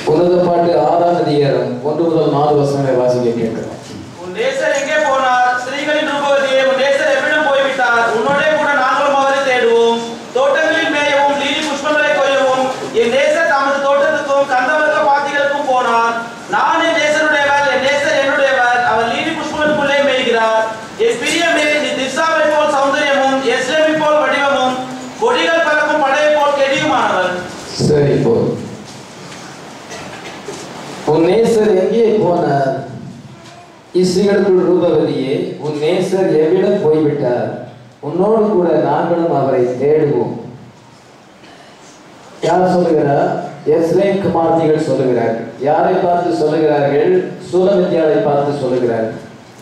உன்னத பாட்டு ஆறாம் அதிகாரம் ஒன்று முதல் நாலு வசனங்களை வாசிக்க கேட்கிறோம் உன் நேசர் எங்கே போனார் ஸ்திரீகளின் ரூபவதியே உன் நேசர் எவ்விடம் போய்விட்டார் உன்னோடே கூட நாங்களும் அவரை தேடுவோம் தோட்டங்களில் மேயவும் லீலி புஷ்பங்களை கொய்யவும் என் நேசர் தமது தோட்டத்துக்கும் கந்தவர்க்க பாத்திகளுக்கும் போனார் நான் என் நேசருடையவர் என் நேசர் என்னுடையவர் அவர் லீலி புஷ்பங்களுக்குள்ளே மேய்கிறார் என் பிரியமே நீ திர்சாவை போல் சௌந்தரியமும் எஸ்லேமை போல் வடிவமும் கொடிகள் பறக்கும் படையை போல் கெடியுமானவர் சரி போதும் உன் நேசர் எங்கே போனார் இஸ்ரீகளுக்குள் ரூபவதியே உன் நேசர் எவ்விடம் போய்விட்டார் உன்னோடு கூட நாங்களும் அவரை தேடுவோம் யார் சொல்லுகிறார் எஸ்லேம் குமார்த்திகள் சொல்லுகிறார்கள் யாரை பார்த்து சொல்லுகிறார்கள் சூலவித்யாவை பார்த்து சொல்லுகிறார்கள்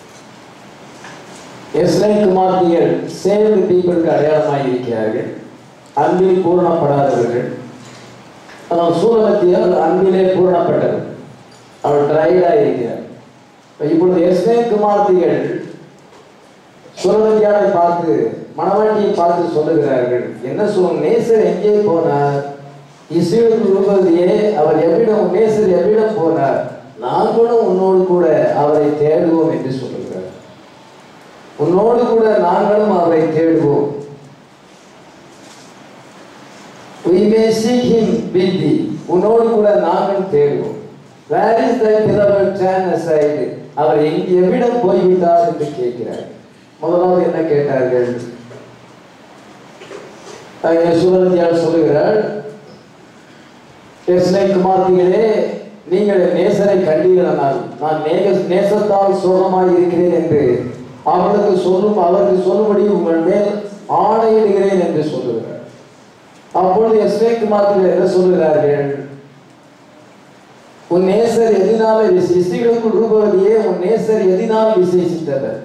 எஸ்லேம் குமார்த்திகள் சேவ்டு பீப்புளுக்கு அடையாளமாய் இருக்கிறார்கள் அன்பில் பூரணப்படாதவர்கள் ஆனால் சூலவத்தியால் அன்பிலே பூரணப்பட்டவர் அவர் ட்ரைடாக இருக்கிறார் இப்பொழுது எஸ்லே குமார்த்திகள் சூலவத்தியாவை பார்த்து மணவாட்டியை பார்த்து சொல்லுகிறார்கள் என்ன சொல்லும் நேசர் எங்கே போனார் இஸ்ரேல் ரூபதியே அவர் எவ்விடம் நேசர் எவ்விடம் போனார் நாங்களும் உன்னோடு கூட அவரை தேடுவோம் என்று சொல்லுகிறார் உன்னோடு கூட நாங்களும் அவரை தேடுவோம் we may seek him with thee உன்னோடு கூட நாங்கள் தேடுவோம் where is thy beloved turn aside அவர் எங்கே எவ்விடம் போய்விட்டார் என்று கேட்கிறார் முதலாவது என்ன கேட்டார்கள் அங்கே சுவரத்தியால் சொல்லுகிறார் எஸ்லை குமார்த்திகளே நீங்கள் என் நேசரை கண்டீர்களானால் நான் நேக நேசத்தால் சோகமாய் இருக்கிறேன் என்று அவர்களுக்கு சொல்லும் அவருக்கு சொல்லும்படி உங்கள் மேல் ஆணையிடுகிறேன் என்று சொல்லுகிறார் அப்பொழுது எஸ்லே குமார்த்திகள் என்ன சொல்லுகிறார்கள் உன் நேசர் எதினால இசைகளுக்குள் ரூபவதியே உன் நேசர் எதினால் விசேஷித்தவர்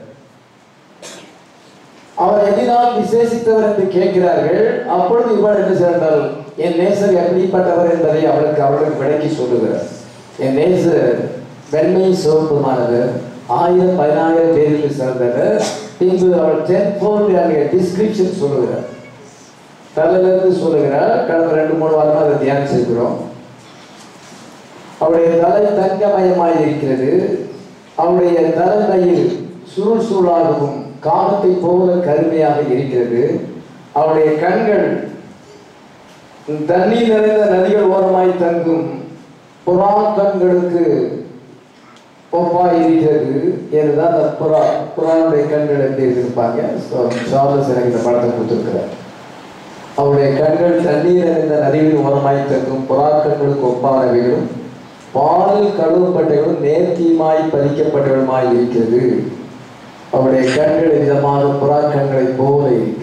அவர் எதினால் விசேஷித்தவர் என்று கேட்கிறார்கள் அப்பொழுது இவள் என்ன சேர்ந்தால் என் நேசர் எப்படிப்பட்டவர் என்பதை அவளுக்கு அவளுக்கு விளக்கி சொல்லுகிறார் என் நேசர் வெண்மை சிவப்புமானவர் ஆயிரம் பதினாயிரம் பேருக்கு சிறந்தவர் பின்பு அவள் டென் ஃபோர் அங்கே டிஸ்கிரிப்ஷன் சொல்லுகிறார் தலையிலிருந்து சொல்லுகிறார் கடந்த ரெண்டு மூணு வாரமா அதை தியானிச்சிருக்கிறோம் அவருடைய தலை தங்கமயமாய் இருக்கிறது அவருடைய தலைமையில் சுருள் சுருளாகவும் காலத்தை போல கருமையாக இருக்கிறது அவருடைய கண்கள் தண்ணீர் நிறைந்த நதிகள் ஓரமாய் தங்கும் புறா கண்களுக்கு ஒப்பாய் இருக்கிறது என்றுதான் அந்த புறா புறாவுடைய கண்கள் எப்படி இருப்பாங்க சார்லஸ் எனக்கு இந்த படத்தை கொடுத்துருக்கிறார் அவருடைய கண்கள் தண்ணீர் நிறைந்த நதிகளின் ஓரமாய் தங்கும் புறாக்கண்களுக்கு ஒப்பானவைகளும் பாலில் கழுவப்பட்டவர்களும் நேர்த்தியுமாய் பதிக்கப்பட்டவர்களுமாய் இருக்கிறது அவருடைய கண்கள் விதமான புறாக்கண்களை போல இருக்கு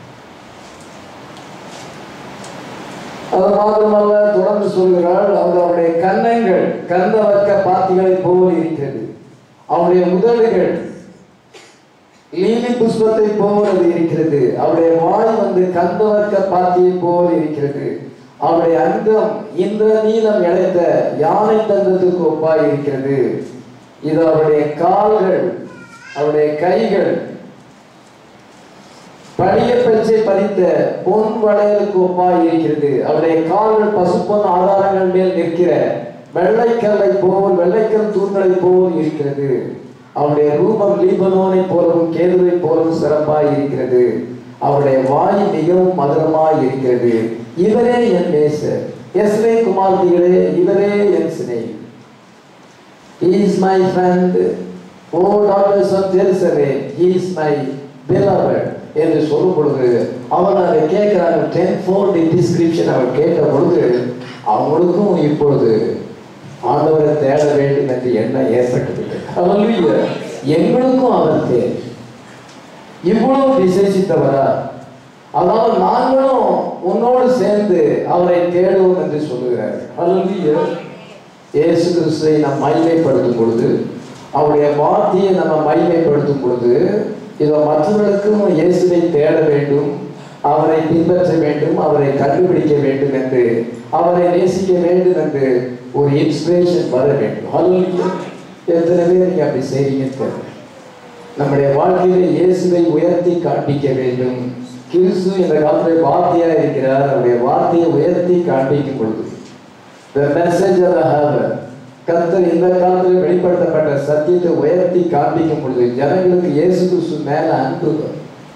அது மாத்திரமல்ல தொடர்ந்து சொல்கிறாள் அது அவருடைய கன்னங்கள் கந்தவர்க்க பாத்திகளை போல் இருக்கிறது அவருடைய முதல்கள் லீலி புஷ்பத்தை போல் அது இருக்கிறது அவருடைய வாய் வந்து கந்தவர்க்க பாத்தியை போல் இருக்கிறது அவருடைய அங்கம் இந்த நீளம் இழைத்த யானை தந்தத்துக்கு ஒப்பாய் இருக்கிறது இது அவருடைய கால்கள் அவருடைய கைகள் படிய பச்சை பதித்த பொன் வளையலுக்கு ஒப்பாய் இருக்கிறது அவருடைய கால்கள் பசுப்பொன் ஆதாரங்கள் மேல் நிற்கிற வெள்ளைக்கல்லை போல் வெள்ளைக்கல் தூண்களை போல் இருக்கிறது அவருடைய ரூபம் லீபனோனை போலவும் கேதுவை போலவும் சிறப்பாய் இருக்கிறது அவருடைய வாய் மிகவும் மதுரமாய் இருக்கிறது இவரே என் நேசர் எஸ்ரே குமார்த்திகளே இவரே என் சினை He is my friend. O daughters of Jerusalem, he is my beloved. என்று சொல்லும் பொழுது அவன் அதை கேட்கிறாங்க டென் ஃபோர்டி டிஸ்கிரிப்ஷன் அவன் கேட்ட பொழுது அவங்களுக்கும் இப்பொழுது ஆண்டவரை தேட வேண்டும் என்று எண்ணம் ஏற்பட்டுவிட்டது Hallelujah. எங்களுக்கும் அவர் தேவை இவ்வளவு விசேஷித்தவரா அதாவது நாங்களும் உன்னோடு சேர்ந்து அவரை தேடுவோம் என்று சொல்லுகிறார் Hallelujah. இயேசு கிறிஸ்துவை நாம் மகிமைப்படுத்தும் பொழுது அவருடைய வார்த்தையை நம்ம மகிமைப்படுத்தும் பொழுது இதோ மற்றவர்களுக்கும் இயேசுவை தேட வேண்டும் அவரை பின்பற்ற வேண்டும் அவரை கண்டுபிடிக்க வேண்டும் என்று அவரை நேசிக்க வேண்டும் என்று ஒரு இன்ஸ்பிரேஷன் வர வேண்டும் Hallelujah. எத்தனை பேர் நீங்க அப்படி செய்றீங்கன்னு தெரியல நம்முடைய வாழ்க்கையிலே இயேசுவை உயர்த்தி காண்பிக்க வேண்டும் கிறிஸ்து இந்த காலத்தில் வார்த்தையா இருக்கிறார் அவருடைய வார்த்தையை உயர்த்தி காண்பிக்கும் பொழுது the message of the heaven கர்த்தர் இந்த காலத்தில் வெளிப்படுத்தப்பட்ட சத்தியத்தை உயர்த்தி காண்பிக்கும் பொழுது ஜனங்களுக்கு இயேசு கிறிஸ்து மேல அன்பு வரும்.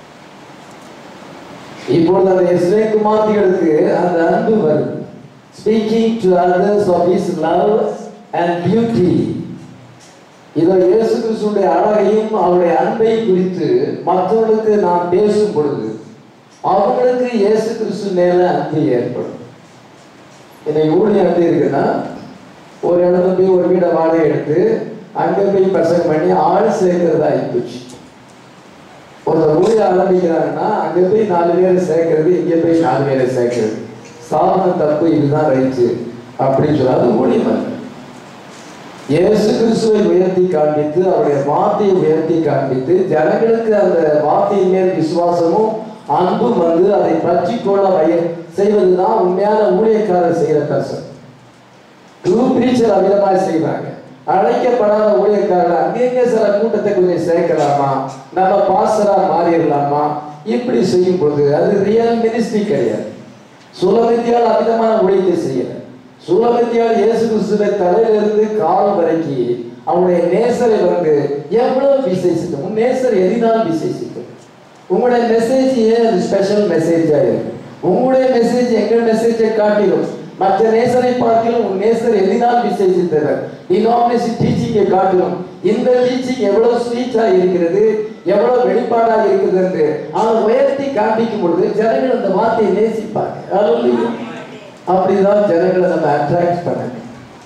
இப்பொழுது அந்த இஸ்ரேல் குமார்த்திகளுக்கு அந்த அன்பு வருது speaking to others of his love and beauty இதோ இயேசு கிறிஸ்துடைய அழகையும் அவருடைய அன்பை குறித்து மற்றவர்களுக்கு நாம் பேசும் பொழுது அவங்களுக்கு இயேசு கிறிஸ்து மேல அன்பு ஏற்படும் இன்னைக்கு ஊழியம் எப்படி இருக்குன்னா ஒரு இடத்துல போய் ஒரு வீடை வாடகை எடுத்து அங்க போய் பசங்க பண்ணி ஆள் சேர்க்கிறதா ஆயிப்போச்சு ஒருத்தர் ஊழிய ஆரம்பிக்கிறாங்கன்னா அங்க போய் நாலு பேரை சேர்க்கறது இங்க போய் நாலு பேரை சேர்க்கறது சாதனம் தப்பு இதுதான் ரைட்டு அப்படின்னு சொல்லி அது ஊழியம் அல்ல. இயேசு கிறிஸ்துவை உயர்த்தி காண்பித்து அவருடைய வார்த்தையை உயர்த்தி காண்பித்து ஜனங்களுக்கு அந்த வார்த்தையின் மேல் விசுவாசமும் அன்பும் வந்து அதை பற்றி கொள்ள வய செய்வதுதான் உண்மையான ஊழியக்காரர் செய்கிற கஷ்டம் ட்ரூ பிரீச்சர் அவிதமாய் செய்வாங்க அழைக்கப்படாத ஊழியக்காரர் அங்கங்க சில கூட்டத்தை கொஞ்சம் சேர்க்கலாமா நம்ம பாஸ்டரா மாறிடலாமா இப்படி செய்யும் பொழுது அது ரியல் மினிஸ்ட்ரி கிடையாது சுலபத்தியால் அமிதமான ஊழியத்தை செய்யல சுலபத்தியால் இயேசு கிறிஸ்துவை தலையிலிருந்து கால் வரைக்கும் அவனுடைய நேசரை வந்து எவ்வளவு விசேஷிக்கும் உன் நேசர் எதினால் விசேஷிக்கும் உங்களுடைய மெசேஜ் ஏன் அது ஸ்பெஷல் மெசேஜா இருக்கு உங்களுடைய மெசேஜ் எங்கள் மெசேஜை காட்டிலும் மற்ற நேசரை பார்க்கிலும் உன் நேசர் எதினால் விசேஷித்தவர் டினாமினேஷன் டீச்சிங்கை காட்டிலும் இந்த டீச்சிங் எவ்வளவு ஸ்வீட்டா இருக்கிறது எவ்வளவு வெளிப்பாடா இருக்கிறது என்று அவன் உயர்த்தி காண்பிக்கும் பொழுது ஜனங்கள் அந்த வார்த்தையை நேசிப்பாங்க Hallelujah. அப்படிதான் ஜனங்களை நம்ம அட்ராக்ட் பண்ணணும்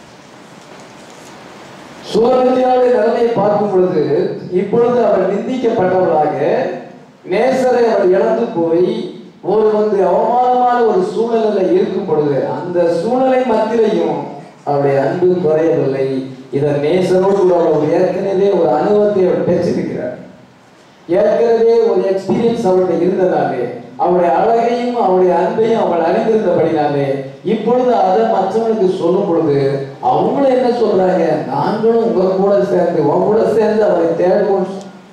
சுவரத்தியாவுடைய நிலைமையை பார்க்கும் பொழுது இப்பொழுது அவர் நிந்திக்கப்பட்டவர்களாக நேசரை அவர் இழந்து போய் ஒரு வந்து அவமானமான ஒரு சூழ்நிலையில இருக்கும் பொழுது அந்த சூழ்நிலை மத்தியிலையும் அவருடைய அன்பு குறையவில்லை இதை நேசரோடு கூட அவர் ஏற்கனவே ஒரு அனுபவத்தை அவர் பெற்றிருக்கிறார் ஏற்கனவே ஒரு எக்ஸ்பீரியன்ஸ் அவருடைய இருந்ததாலே அவருடைய அழகையும் அவருடைய அன்பையும் அவள் அறிந்திருந்தபடினாலே இப்பொழுது அதை மற்றவங்களுக்கு சொல்லும் பொழுது அவங்களும் என்ன சொல்றாங்க நாங்களும் உங்க கூட சேர்ந்து உங்க கூட சேர்ந்து அவரை தேடுவோம்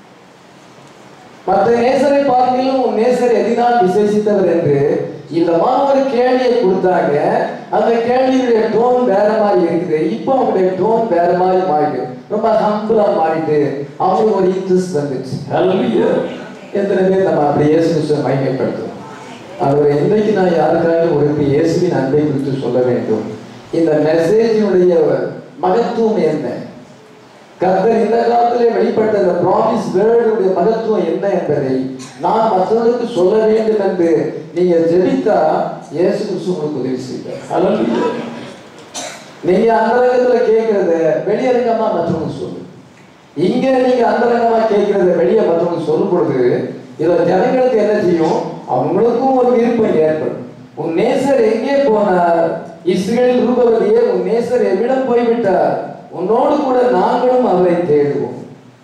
மற்ற நேசரை பார்க்கிலும் உன் நேசர் எதினால் விசேஷித்தவர் என்று இந்த ஒரு கேள்வியை கொடுத்தாங்க அந்த கேள்வியுடைய டோன் வேற மாதிரி இருக்குது இப்போ அவங்களுடைய டோன் வேற மாதிரி மாறிட்டு ரொம்ப ஹம்பிளா மாறிட்டு அவங்களுக்கு ஒரு இன்ட்ரெஸ்ட் வந்துச்சு Hallelujah. எத்தனை பேர் நம்ம அப்படி இயேசு கிறிஸ்துவை மகிமைப்படுத்தும் அவர் இன்றைக்கு நான் யாருக்காக ஒரு இயேசுவின் அன்பை குறித்து சொல்ல வேண்டும் இந்த மெசேஜினுடைய மகத்துவம் என்ன கர்த்தர் இந்த காலத்திலே வெளிப்பட்ட இந்த ப்ராமிஸ் வேர்டுடைய மகத்துவம் என்ன என்பதை நான் மற்றவர்களுக்கு சொல்ல வேண்டும் என்று நீங்க ஜெபித்தா இயேசு கிறிஸ்து உங்களுக்கு உதவி செய்வார் Hallelujah. நீங்க அந்தரங்கத்துல கேட்கறத வெளியரங்கமா மற்றவங்க சொல்லு இங்க நீங்க அந்தரங்கமா கேட்கறத வெளியே மற்றவங்க சொல்லும் பொழுது இதுல ஜனங்களுக்கு என்ன செய்யும் அவங்களுக்கும் ஒரு விருப்பம் ஏற்படும் உன் நேசர் எங்கே போனார் இஸ்ரேல் ரூபவதியே உன் நேசர் எவ்விடம் போய்விட்டார் உன்னோடு கூட நாங்களும் அவரை தேடுவோம்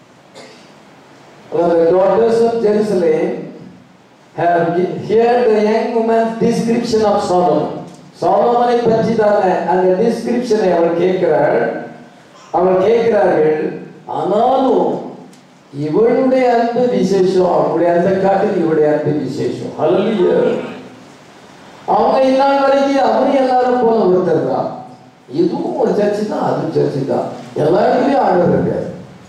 The daughters of Jerusalem have heard the young woman's description of Solomon. சாலமனை பற்றிதான அந்த டிஸ்கிரிப்ஷனை அவள் கேட்கிறாள் அவள் கேட்கிறார்கள் ஆனாலும் இவளுடைய அன்பு விசேஷம் அவளுடைய அன்பை காட்டில் இவளுடைய அன்பு விசேஷம் ஹalleluya அவங்க இந்நாள் வரைக்கும் அவரும் எல்லாரும் போல ஒருத்தர் தான் இதுவும் ஒரு சர்ச்சு தான் அதுவும் சர்ச்சு தான் எல்லா இடத்துலயும் ஆண்டவர் இருக்காரு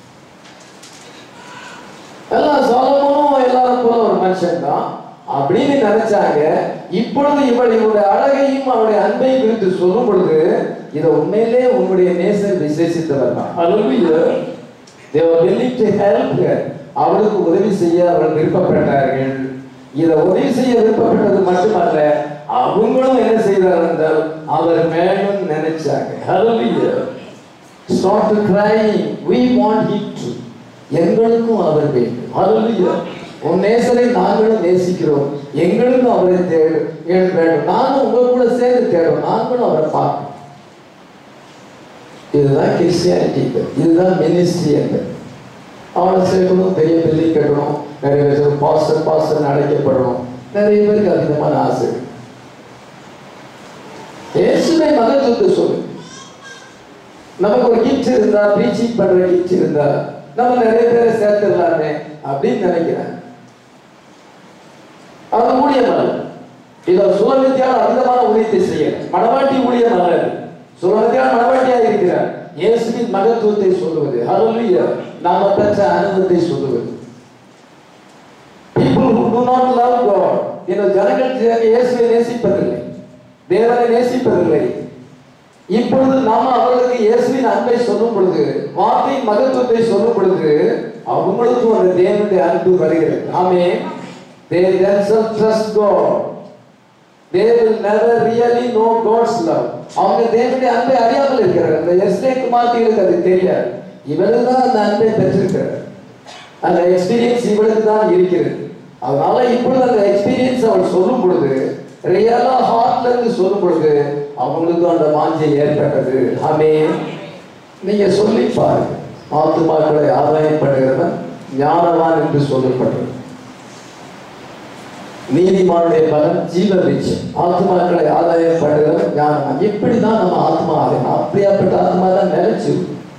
எல்லாம் சோலமோனும் எல்லாரும் போல ஒரு மனுஷன் தான் அப்படின்னு நினைச்சாங்க இப்பொழுது இவள் இவருடைய அழகையும் அவருடைய அன்பை குறித்து சொல்லும் பொழுது இதை உண்மையிலே உன்னுடைய நேசர் விசேஷித்தவர் தான் Hallelujah. They were willing to help her. அவளுக்கு உதவி செய்ய அவள் விருப்பப்பட்டார்கள் இதை உதவி செய்ய விருப்பப்பட்டது மட்டுமல்ல அவங்களும் என்ன செய்தார்கள் என்றால் அவர் மேலும் நினைச்சாங்க Hallelujah. Start to crying. We want him to. எங்களுக்கும் அவர் வேண்டும் Hallelujah. உன் நேசரை நாங்களும் நேசிக்கிறோம் எங்களுக்கும் அவரை தேடு ஏன் வேண்டும் நானும் உங்க கூட சேர்ந்து தேடும் நாங்களும் அவரை பார்க்கணும் இதுதான் கிறிஸ்டியானிட்டி இதுதான் மினிஸ்ட்ரி என்பது அவனை சேர்க்கணும் பெரிய பெரிய கட்டணும் நிறைய பேர் பாஸ்டர் பாஸ்டர் அழைக்கப்படணும் நிறைய பேருக்கு அதிகமான ஆசை இருக்கு. இயேசுவை மகத்துவத்தை சொல்லு நமக்கு ஒரு கிஃப்ட் இருந்தா ப்ரீச்சிங் பண்ற கிஃப்ட் இருந்தா நம்ம நிறைய பேரை சேர்த்துடலாமே அப்படின்னு நினைக்கிறேன் அது ஊழியம் அல்ல இதை சுலபத்தியால் அதிகமான ஊழியத்தை செய்ய மனவாட்டி ஊழியம் அல்ல சொல்வதற்கான மனவாட்டியா இருக்கிறார் இயேசுவின் மகத்துவத்தை சொல்லுவது ஹalleluya நாம பெற்ற அனுபவத்தை சொல்லுவது people who do not love God இந்த ஜனங்கள் ஜ- இயேசுவை நேசிப்பதில்லை தேவனை நேசிப்பதில்லை இப்பொழுது நாம அவர்களுக்கு இயேசுவின் அன்பை சொல்லும் பொழுது வார்த்தையின் மகத்துவத்தை சொல்லும் பொழுது அவங்களுக்கும் அந்த தேவனுடைய அன்பு வருகிறது ஆமே they themselves trust God they will never really know God's love அவங்க தேவனுடைய அன்பை அறியாமல் இருக்கிறார் அந்த எஸ்ரே குமார்த்திகளுக்கு அது தெரியாது இவர்கள் தான் அந்த அன்பை பெற்றிருக்கிறார் அந்த எக்ஸ்பீரியன்ஸ் இவளுக்கு தான் இருக்கிறது அதனால இப்பொழுது அந்த எக்ஸ்பீரியன்ஸ் அவள் சொல்லும் பொழுது ரியலா ஹார்ட்ல இருந்து சொல்லும் பொழுது அவங்களுக்கும் அந்த வாஞ்சை ஏற்பட்டது ஆமே நீங்க சொல்லி பாருங்க ஆத்துமாக்களை ஆதாயப்படுகிறவன் ஞானவான் என்று சொல்லப்பட்டது நீதிமானுடைய பலன் ஜீவ விச்சம் ஆத்மாக்களை ஆதாயப்படுகிறவன் ஞானவான் இப்படிதான் நம்ம ஆத்மா ஆகணும் அப்படியாப்பட்ட ஆத்மா தான் நிலைச்சு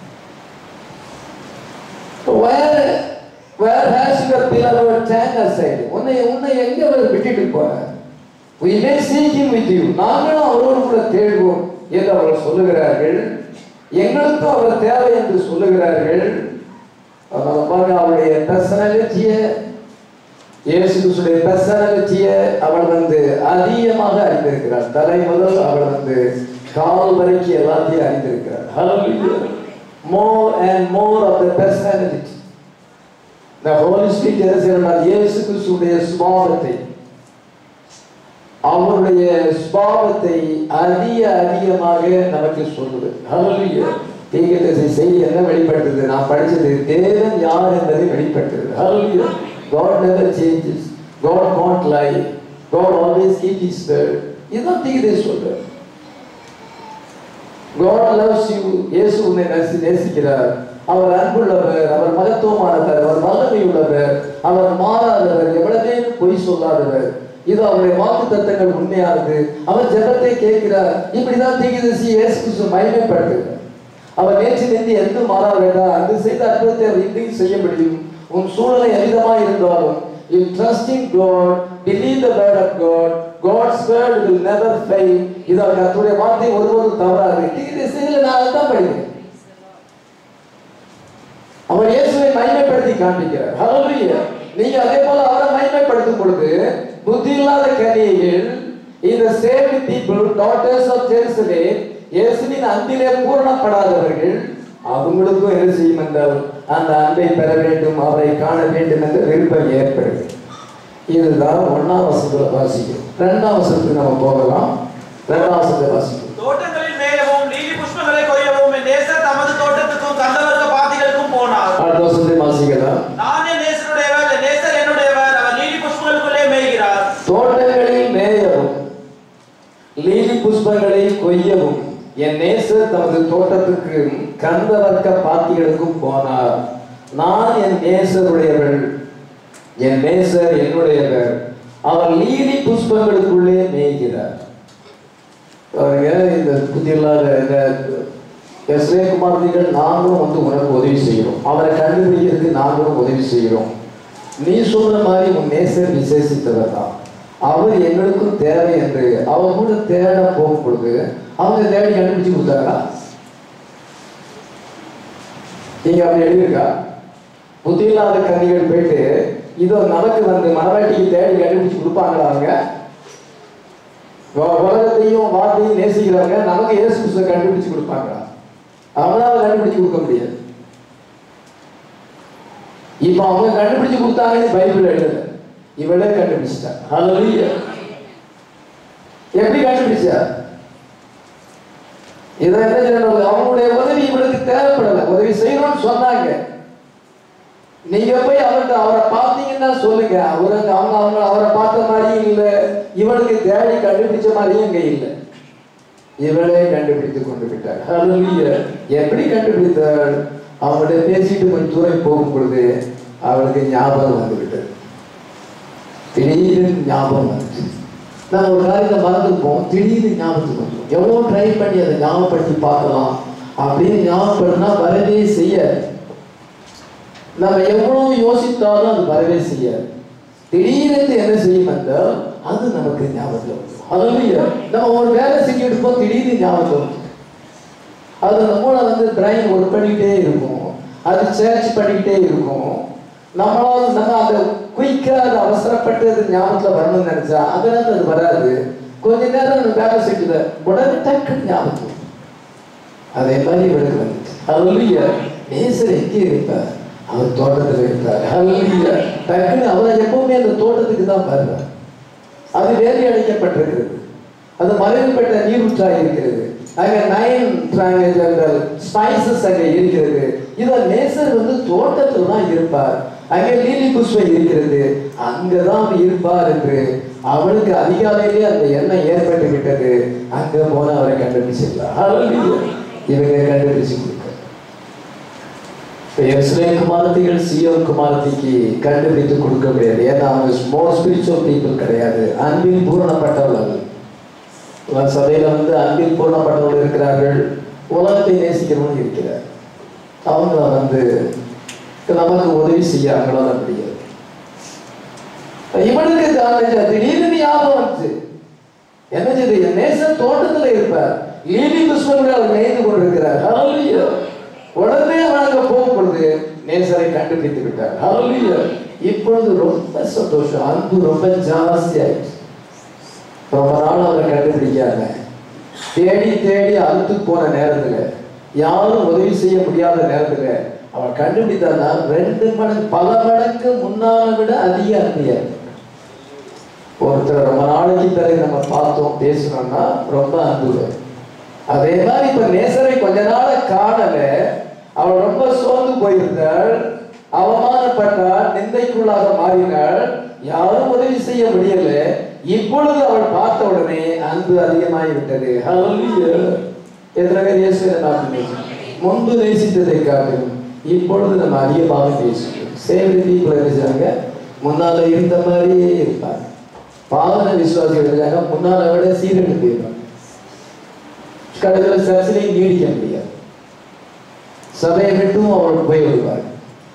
where where has your beloved turned aside உன்னை உன்னை எங்க அவர் விட்டுட்டு போறார் we may seek him with you நாங்களும் அவரோடு கூட தேடுவோம் என்று அவர்கள் சொல்லுகிறார்கள் எங்களுக்கும் அவர் தேவை என்று சொல்லுகிறார்கள் அதனால பாருங்க அவருடைய பர்சனாலிட்டியை இயேசு கிறிஸ்துடைய பர்சனாலிட்டியை அவள் வந்து அதிகமாக அறிந்திருக்கிறார் தலை முதல் அவள் வந்து கால் வரைக்கும் எல்லாத்தையும் அறிந்திருக்கிறார் Hallelujah. more and more of the personality the holy spirit என்ன செய்யறார் இயேசு கிறிஸ்துடைய சுபாவத்தை அவருடைய சுபாவத்தை அதிக அதிகமாக நமக்கு சொல்லுது ஹalleluya தீர்க்கதரிசி செய்தி என்ன வெளிப்படுத்துது நான் படிச்சது தேவன் யார் என்பதை வெளிப்படுத்துது ஹalleluya God never changes God can't lie God always keep his word இதுதான் தீர்க்கதரிசி சொல்றார் God loves you இயேசு உன்னை நேசி நேசிக்கிறார் அவர் அன்புள்ளவர் அவர் மகத்துவமானவர் அவர் வல்லமை உள்ளவர் அவர் மாறாதவர் எவ்வளவே பொய் சொல்லாதவர் இது அவருடைய வாக்கு தத்தங்கள் உண்மையானது அவர் ஜெபத்தை கேட்கிறார் இப்படிதான் தீர்க்கதரிசி இயேசு கிறிஸ்து மகிமைப்படுத்துகிறார் அவர் நேற்று நின்று எந்த மாறா வேண்டாம் அங்கு செய்த அற்புதத்தை அவர் இன்றையும் செய்ய முடியும் உன் சூழ்நிலை எவ்விதமா இருந்தாலும் you trust in God believe the word of God God's word will never fail இது அவர் கர்த்தருடைய வார்த்தை ஒருபோதும் தவறாது தீர்க்கதரிசிகளை நான் அதுதான் படிக்கிறேன் அவர் இயேசுவை மகிமைப்படுத்தி காண்பிக்கிறார் ஹalleluya நீங்க அதே போல அவரை மகிமைப்படுத்தும் பொழுது புத்தி இல்லாத கன்னிகைகள் இந்த saved people daughters of Jerusalem இயேசுவின் அன்பிலே பூரணப்படாதவர்கள் அவங்களுக்கும் என்ன செய்யும் என்றால் அந்த அன்பை பெற வேண்டும் அவரை காண வேண்டும் என்ற விருப்பம் ஏற்படுது இதுதான் ஒன்னாம் வசத்துல வாசிக்கும் ரெண்டாம் வசத்துக்கு நம்ம போகலாம் ரெண்டாம் வசத்தை வாசிக்கும் தோட்டங்களில் மேயவும் லீலி புஷ்பங்களை கொய்யவும் என் நேசர் தமது தோட்டத்துக்கும் கந்தவர்க்க பாத்திகளுக்கும் போனார் அடுத்த வசத்தை வாசிக்கலாம் நான் என் நேசருடையவர் என் நேசர் என்னுடையவர் அவர் லீலி புஷ்பங்களுக்குள்ளே மேய்கிறார் தோட்டங்களில் மேயவும் லீலி புஷ்பங்களை கொய்யவும் என் நேசர் தமது தோட்டத்துக்கு கந்தவர்க்க பாத்திகளுக்கும் போனார் நான் என் நேசருடையவள் என் நேசர் என்னுடையவர் அவர் லீலி புஷ்பங்களுக்குள்ளே மேய்கிறார் பாருங்க இந்த புத்தியில்லாத இந்த எஸ்ரே குமார்த்திகள் நாங்களும் வந்து உனக்கு உதவி செய்கிறோம் அவரை கண்டுபிடிக்கிறதுக்கு நாங்களும் உதவி செய்கிறோம் நீ சொல்ற மாதிரி உன் நேசர் விசேஷித்தவர் தான் அவர் எங்களுக்கும் தேவை என்று அவர் கூட தேட போகும் பொழுது அவங்க தேடி கண்டுபிடிச்சு கொடுத்தாங்களா நீங்க அப்படி எழுதியிருக்கா புத்தி இல்லாத கன்னிகள் போயிட்டு இதோ நமக்கு வந்து மனவாட்டிக்கு தேடி கண்டுபிடிச்சு கொடுப்பாங்களா அவங்க உ- உலகத்தையும் வார்த்தையும் நேசிக்கிறவங்க நமக்கு இயேசு கிறிஸ்துவை கண்டுபிடிச்சு கொடுப்பாங்களா அவங்களால கண்டுபிடிச்சு கொடுக்க முடியாது இப்ப அவங்க கண்டுபிடிச்சு கொடுத்தாங்கன்னு பைபிள் எழுதல இவளே கண்டுபிடிச்சிட்டா ஹalleluya எப்படி கண்டுபிடிச்சா இதை என்ன சொல்றது அவங்களுடைய உதவி இவளுக்கு தேவைப்படல உதவி செய்யணும்னு சொன்னாங்க நீங்க போய் அவர்கிட்ட அவரை பார்த்தீங்கன்னா சொல்லுங்க அவரு அவங்க அவங்க அவரை பார்த்த மாதிரியும் இல்ல இவளுக்கு தேடி கண்டுபிடிச்ச மாதிரியும் இங்க இல்ல இவளே கண்டுபிடித்து கொண்டு விட்டார் ஹalleluya எப்படி கண்டுபிடித்தாள் அவங்கள்ட்ட பேசிட்டு கொஞ்சம் தூரம் போகும் பொழுது அவளுக்கு ஞாபகம் வந்து விட்டது திடீர்னு ஞாபகம் வந்துச்சு நான் ஒரு காரியத்தை மறந்துருப்போம் திடீர்னு ஞாபகத்துக்கு வந்துடும் எவ்வளோ ட்ரை பண்ணி அதை ஞாபகப்படுத்தி பார்க்கலாம் அப்படின்னு ஞாபகப்படுத்தினா வரவே செய்யாது நம்ம எவ்வளவு யோசித்தாலும் அது வரவே செய்யாது திடீரென்று என்ன செய்யும் என்றால் அது நமக்கு ஞாபகத்தில் வரும் அதுலயே நம்ம ஒரு வேலை செஞ்சுட்டு இருப்போம் திடீர்னு ஞாபகம் வரும் அது அந்த மூளை வந்து பிரைன் ஒர்க் பண்ணிக்கிட்டே இருக்கும் அது சர்ச் பண்ணிக்கிட்டே இருக்கும் நம்மளால நம்ம அதை குயிக்காக அது அவசரப்பட்டு அது ஞாபகத்தில் வரணும்னு நினைச்சா அதனால அது வராது கொஞ்ச நேரம் நம்ம வேலை செய்யுது உடனே டக்குன்னு ஞாபகம் வரும். அதே மாதிரி இவருக்கு வந்துச்சு அல்லைய நேசர் எங்கே இருப்பார் அவர் தோட்டத்தில் இருப்பார் அல்லைய டக்குன்னு அவர் எப்பவுமே அந்த தோட்டத்துக்கு தான் வருவார் அது வேலி அடைக்கப்பட்டிருக்கிறது அது மறைவுபட்ட நீரூற்றாக இருக்கிறது அங்க நைன் ட்ராங்கல் ஸ்பைசஸ் அங்க இருக்கிறது இத நேசர் வந்து தோட்டத்தில் தான் இருப்பார் அங்க லீலி புஷ்பம் இருக்கிறது அங்கதான் அவர் இருப்பார் என்று அவளுக்கு அதிகாலையிலே அந்த எண்ணம் ஏற்பட்டு விட்டது அங்க போன அவரை கண்டுபிடிச்சிடலாம் Hallelujah. இவங்க கண்டுபிடிச்சு கொடுக்க எருசலேம் குமாரத்திகள் சியோன் குமாரத்திக்கு கண்டுபிடித்து கொடுக்க முடியாது ஏன்னா அவங்க மோர் ஸ்பிரிச்சுவல் பீப்புள் கிடையாது அன்பில் பூரணப்பட்டவர்கள் உங்க சபையில வந்து அன்பில் பூரணப்பட்டவர்கள் இருக்கிறார்கள் உலகத்தை நேசிக்கிறவங்க இருக்கிறார் அவங்கள வந்து நமக்கு உதவி செய்ய அவங்களால முடியாது இவனுக்கு காலேஜ் திடீர்னு ஞாபகம் வந்துச்சு என்ன செய்து என் நேசன் தோட்டத்துல இருப்பார் லீலி புஷ்பங்களை அவர் நெய்து கொண்டிருக்கிறார் Hallelujah. உடனே அவன் அங்க போகும் பொழுது நேசரை கண்டுபிடித்து விட்டார் Hallelujah. இப்பொழுது ரொம்ப சந்தோஷம் அன்பு ரொம்ப ஜாஸ்தி ஆயிடுச்சு ரொம்ப நாள் அவரை கண்டுபிடிக்காம தேடி தேடி அழுத்து போன நேரத்துல யாரும் உதவி செய்ய முடியாத நேரத்துல அவன் கண்டுபிடித்தான்னா ரெண்டு மடங்கு பல மடங்கு முன்னால விட அதிக அன்பியா இருக்கு. ஒருத்தர் ரொம்ப நாளைக்கு பிறகு நம்ம பார்த்தோம் பேசணும்னா ரொம்ப அன்பு அதே மாதிரி இப்ப நேசரை கொஞ்ச நாள காணல அவள் ரொம்ப சோர்ந்து போயிருந்தாள் அவமானப்பட்டாள் நிந்தைக்குள்ளாக மாறினாள் யாரும் உதவி செய்ய முடியல இப்பொழுது அவள் பார்த்த உடனே அன்பு அதிகமாகி விட்டது Hallelujah. எத்தனை பேர் இயேசுவை பார்த்து நேசிக்கிறோம்? முன்பு நேசித்ததை காட்டிலும் இப்பொழுது நம்ம அதிகமாக நேசிக்கிறோம் சேவை பீப்புள் இருக்காங்க முன்னால இருந்த மாதிரியே இருப்பாங்க பாவன விசுவாசிகள் இருக்காங்க முன்னால விட சீரழிந்து போயிடுவாங்க கடைசியில் சர்ச்சிலையும் நீடிக்க முடியாது சபையை விட்டும் அவர்கள் போய் விடுவார்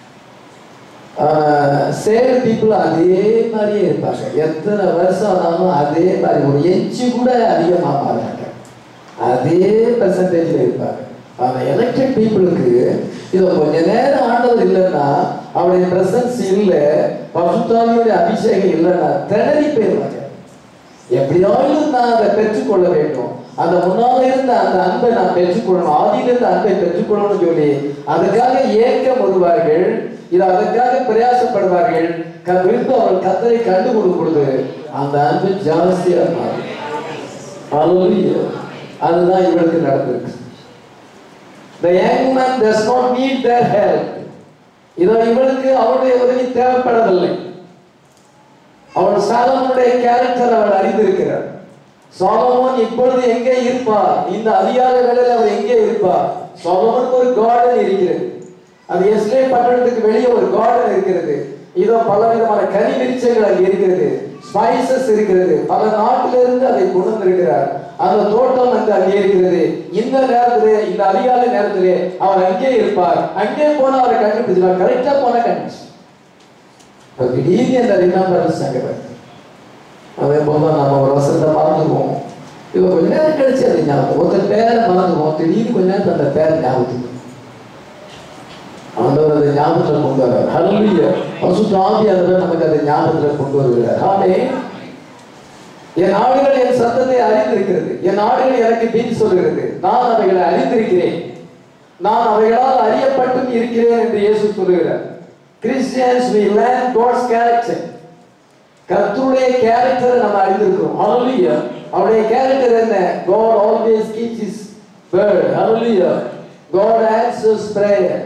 சேல் பீப்புள் அதே மாதிரியே இருப்பாங்க எத்தனை வருஷம் ஆனாலும் அதே மாதிரி ஒரு எச்சு கூட அதிகமாக மாறாங்க அதே பெர்சன்டேஜில் இருப்பாங்க ஆனா எலெக்டட் பீப்புளுக்கு இது கொஞ்ச நேரம் ஆண்டவர் இல்லைன்னா அவருடைய பிரசன்ஸ் இல்லை பசுத்தாவியுடைய அபிஷேகம் இல்லைன்னா திணறி போயிடுவாங்க எப்படியாவது நான் அதை பெற்றுக்கொள்ள வேண்டும் அந்த முன்னால இருந்த அந்த அன்பை நான் பெற்றுக்கொள்ளணும் ஆதியில இருந்த அன்பை பெற்றுக்கொள்ளணும்னு சொல்லி அதுக்காக ஏக்கம் வருவார்கள் இது அதற்காக பிரயாசப்படுவார்கள் க- விழுந்து அவர்கள் கத்தரை கண்டு கொடுக்கும் பொழுது அந்த அன்பு ஜாஸ்தியா மாறும் Hallelujah. அதுதான் இவளுக்கு நடந்திருக்கு The young man does not need their help. இதோ இவளுக்கு அவருடைய உதவி தேவைப்படவில்லை அவள் சாலமோனுடைய கேரக்டர் அவள் அறிந்திருக்கிறார் சாலமோன் இப்பொழுது எங்கே இருப்பார் இந்த அதிகார வேளையில் அவர் எங்கே இருப்பார் சாலமோனுக்கு ஒரு கார்டன் இருக்கிறது அது எஸ்லே பட்டணத்துக்கு வெளியே ஒரு கார்டன் இருக்கிறது இதோ பல விதமான கனி விருட்சங்கள் அங்கே இருக்கிறது ஸ்பைசஸ் இருக்கிறது பல நாட்டிலிருந்து அதை கொண்டு வந்திருக்கிறார் அந்த தோட்டம் வந்து அங்கே இருக்கிறது இந்த நேரத்திலே இந்த அதிகாலை நேரத்திலே அவர் அங்கே இருப்பார் அங்கே போனா அவரை கண்டுபிடிச்சிருவார் கரெக்டா போனா கண்டுபிடிச்சு இப்போ திடீர்னு அந்த ரிமெம்பரன்ஸ் அங்கே வருது அதே போல தான் நம்ம ஒரு வசனத்தை மறந்துடுவோம் இப்போ கொஞ்ச நேரம் கழிச்சு அது ஞாபகம் ஒருத்தர் பேரை மறந்துடுவோம் திடீர்னு கொஞ்ச நேரத்தில் அந்த பேர் ஞாபகத்துக்கு வரும். ஆண்டவர் அதை ஞாபகத்தில் கொண்டு வர்றார் ஹல்லேலூயா பசுத்த ஆவியானவர் நமக்கு அதை ஞாபகத்தில் கொண்டு வருகிறார் ஆமே என் ஆடுகள் என் சத்தத்தை அறிந்திருக்கிறது என் ஆடுகள் எனக்கு பின் சொல்கிறது நான் அவைகளை அறிந்திருக்கிறேன் நான் அவைகளால் அறியப்பட்டும் இருக்கிறேன் என்று இயேசு சொல்லுகிறார் Christians we learn God's character கர்த்தருடைய கேரக்டரை நம்ம அறிந்திருக்கிறோம் ஹalleluya அவருடைய கேரக்டர் என்ன God always keeps his word hallelujah God answers prayer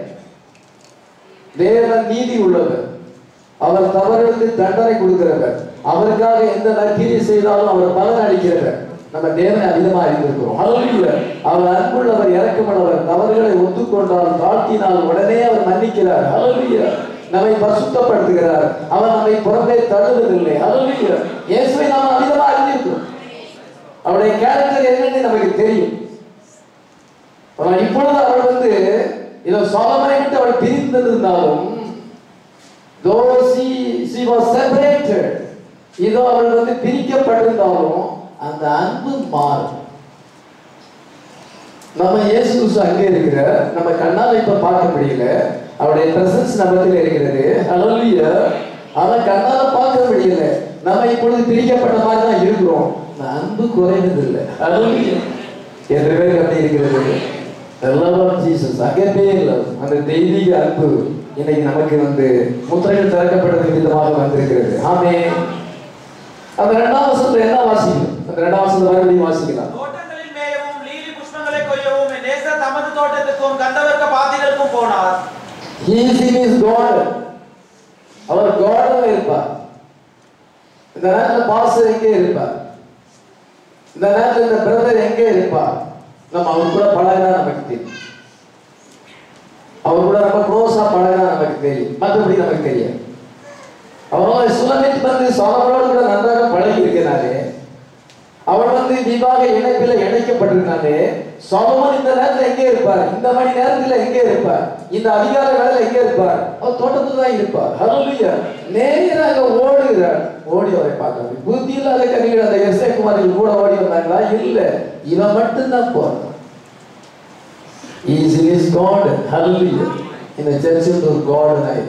தேவன் நீதி உள்ளவர் அவர் தவறுக்கு தண்டனை கொடுக்கிறவர் அவருக்காக எந்த நற்கிரியை செய்தாலும் அவர் பலன் அளிக்கிறவர் நம்ம தேவனை அதிகமாக அறிந்திருக்கிறோம் ஹalleluya அவர் அன்புள்ளவர் இறக்கமுள்ளவர் தவறுகளை ஒத்துக்கொண்டால் தாழ்த்தினால் உடனே அவர் மன்னிக்கிறார் ஹalleluya நம்மை பரிசுத்தப்படுத்துகிறார் அவர் நம்மை புறம்பே தள்ளுவதில்லை ஹalleluya இயேசுவை நாம் அதிகமாக அறிந்திருக்கிறோம் அவருடைய கேரக்டர் என்னன்னு நமக்கு தெரியும் ஆனால் இப்பொழுது அவள் வந்து இதோ சோலமனை விட்டு அவள் பிரிந்திருந்தாலும் though she she was separated இதோ அவள் வந்து பிரிக்கப்பட்டிருந்தாலும் அந்த அன்பு மாறும் நம்ம இயேசு கிறிஸ்து அங்கே இருக்கிற நம்ம கண்ணால இப்ப பார்க்க முடியல அவருடைய பிரசன்ஸ் நம்மத்தில் இருக்கிறது அலல்லிய ஆனா கண்ணால பார்க்க முடியல நம்ம இப்பொழுது பிரிக்கப்பட்ட மாதிரி தான் இருக்கிறோம் நான் அன்பு குறைந்தது இல்லை அலல்லிய என்ற பேருக்கு அப்படி இருக்கிறது லவ் ஜீசஸ் அகப்பே லவ் அந்த தெய்வீக அன்பு இன்னைக்கு நமக்கு வந்து முத்திரைகள் திறக்கப்பட்டது விதமாக வந்திருக்கிறது ஆமே அந்த ரெண்டாம் வசனத்துல என்ன வாசிக்கணும் அந்த ரெண்டாம் வசனத்தை மறுபடியும் வாசிக்கலாம் தோட்டங்களில் மேயவும் லீலி புஷ்பங்களை கொய்யவும் என் நேசர் தமது தோட்டத்துக்கும் கந்தவர்க்க பாத்திகளுக்கும் போனார் He is in his God. அவர் காடாக இருப்பார் இந்த நேரத்தில் பாஸ்டர் எங்கே இருப்பார் இந்த நேரத்தில் இந்த பிரதர் எங்கே இருப்பார் நம்ம அவர் கூட பழகினா நமக்கு தெரியும் அவர் கூட ரொம்ப க்ளோஸா பழகினா நமக்கு தெரியும் மற்றபடி நமக்கு தெரியாது அவன் சுலமித் வந்து சாலமோடு கூட நன்றாக பழகி இருக்கிறாரே அவன் வந்து விவாக இணைப்பில் இணைக்கப்பட்டிருக்கானே சாலமோன் இந்த நேரத்துல எங்கே இருப்பார் இந்த மணி நேரத்துல எங்கே இருப்பார் இந்த அதிகார வேலையில எங்கே இருப்பார் அவர் தோட்டத்துல தான் இருப்பார் ஹalleluya நேராக ஓடுகிறார் ஓடி அவரை பார்க்க புத்தி இல்லாத கனிகள் அந்த எஸ்ஐ குமாரிகள் கூட ஓடி வந்தாங்களா இல்ல இவன் மட்டும்தான் போறான் He is in his God. Hallelujah. In the church of the God night.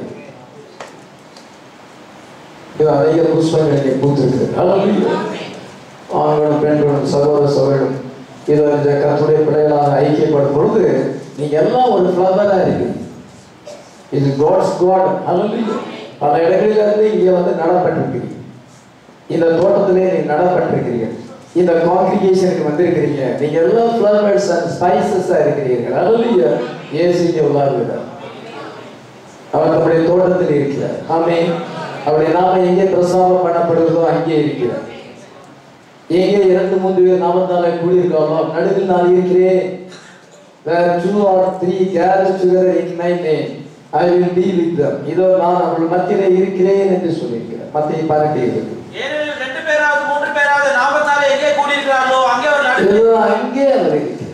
இது அநேக புஷ்பங்கள் இங்கே பூத்திருக்கு Hallelujah. ஆண்களும் பெண்களும் சகோதர சகோதரரும் இது இந்த கத்துடைய பிள்ளைகளாக ஐக்கியப்படும் பொழுது நீங்க எல்லாம் ஒரு ஃப்ளவரா இருக்கு இது காட்ஸ் காட் Hallelujah. பல இடங்களில இருந்து இங்க வந்து நடப்பட்டிருக்கிறீங்க இந்த தோட்டத்திலே நீங்க நடப்பட்டிருக்கிறீர்கள் இந்த காங்கிரிகேஷனுக்கு வந்திருக்கிறீங்க நீங்க எல்லாம் ஃப்ளவர்ஸ் அண்ட் ஸ்பைசஸா இருக்கிறீர்கள் Hallelujah. இயேசு இங்கே உள்ளாருகிறார் அவர் நம்முடைய தோட்டத்தில் இருக்கிறார் ஆமே அவருடைய நாம எங்கே பிரசாபம் பண்ணப்படுகிறதோ அங்கே இருக்கிறார் எங்கே இரண்டு மூன்று பேர் நாமத்தாலே கூடியிருக்காங்களோ நடுவில் நான் இருக்கிறேன் where two or three gather together in my name I will be with them இதோ நான் அவர்கள் மத்தியிலே இருக்கிறேன் என்று சொல்லியிருக்கிறார் மத்திய பாராட்டி இருக்கு ஏனெனில் ரெண்டு பேராவது மூன்று பேராவது நாமத்தாலே எங்கே கூடியிருக்கிறார்களோ அங்கே அவர் நடுவில் இதோ அங்கே அவர் இருக்கிறார்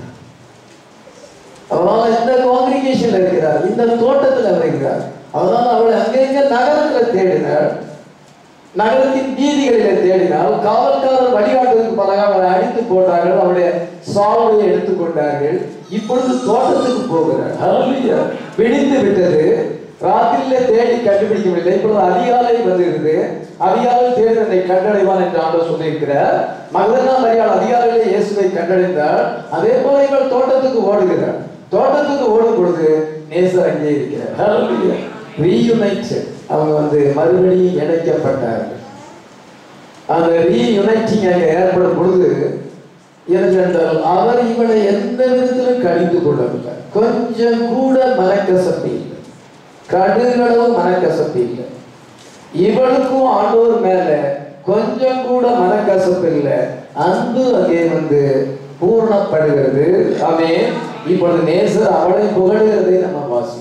அவரால் இந்த காங்கிரிகேஷன்ல இருக்கிறார் இந்த தோட்டத்தில் அவர் இருக்கிறார் அவரால் அவளை அங்கங்க நகரத்துல தேடினார் நகரத்தின் வீதிகளிலே தேடினால் காவல்காரர் வழிகாட்டுவதற்கு பலக அவரை அடித்து போட்டார்கள் அவருடைய சால்வையை எடுத்துக்கொண்டார்கள் இப்பொழுது தோட்டத்துக்கு போகிறார் ஹalleluya விடிந்து விட்டது ராத்திரியிலே தேடி கண்டுபிடிக்க முடியல இப்பொழுது அதிகாலை வந்துகிறது அதிகாலை தேடுவதை கண்டடைவான் என்று ஆண்டவர் சொல்லியிருக்கிறார் மகதனா மரியாள் அதிகாலையிலே இயேசுவை கண்டடைந்தார் அதே போல இவள் தோட்டத்துக்கு ஓடுகிறார் தோட்டத்துக்கு ஓடும் பொழுது நேசர் அங்கே இருக்கிறார் ஹalleluya ரீயுனைட்டட் அவங்க வந்து மறுபடியும் இணைக்கப்பட்டார்கள் அந்த ரீயுனைட்டிங் அங்கே ஏற்படும் பொழுது ஏனென்றால் அவர் இவனை எந்த விதத்திலும் கடிந்து கொள்ளவில்லை கொஞ்சம் கூட மனக்கசப்பு இல்லை கடுகளவு மனக்கசப்பு இல்லை இவளுக்கும் ஆண்டோர் மேல கொஞ்சம் கூட மனக்கசப்பு இல்லை அன்பு அங்கே வந்து பூர்ணப்படுகிறது ஆமே இப்பொழுது நேசர் அவளை புகழுகிறதை நம்ம வாசிக்கிறோம்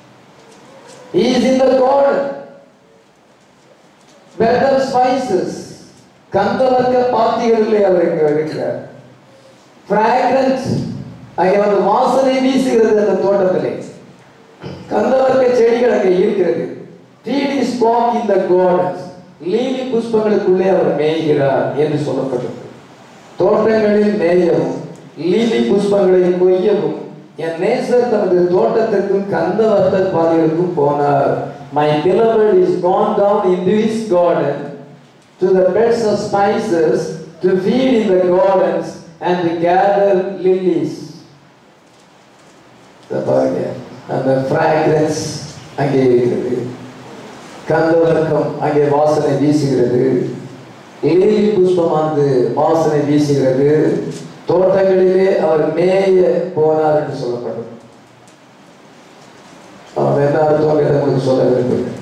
He is in the garden. Better spices. கந்தவர்க்க பாத்திகளிலே அவர் இங்க இருக்கிறார் fragrance அங்கே வந்து வாசனை வீசுகிறது அந்த தோட்டத்திலே கந்தவர்க்க செடிகள் அங்கே இருக்கிறது treat his walk in the gardens லீலி புஷ்பங்களுக்குள்ளே அவர் மேய்கிறார் என்று சொல்லப்பட்டது தோட்டங்களில் மேயவும் லீலி புஷ்பங்களை கொய்யவும் என் நேசர் தனது தோட்டத்திற்கும் கந்தவர்த்த பாதைகளுக்கும் போனார் my beloved is gone down into his garden to the beds of spices to feed in the gardens and to gather lilies இத பாருங்க அந்த fragrance அங்கே இருக்கிறது கந்தவர்க்கம் அங்கே வாசனை வீசுகிறது ஏலி புஷ்பமானது வாசனை வீசுகிறது தோட்டங்களிலே அவர் மேய போனார் என்று சொல்லப்படும் அவர் என்ன அர்த்தம் என்று உங்களுக்கு சொல்ல விரும்புகிறேன்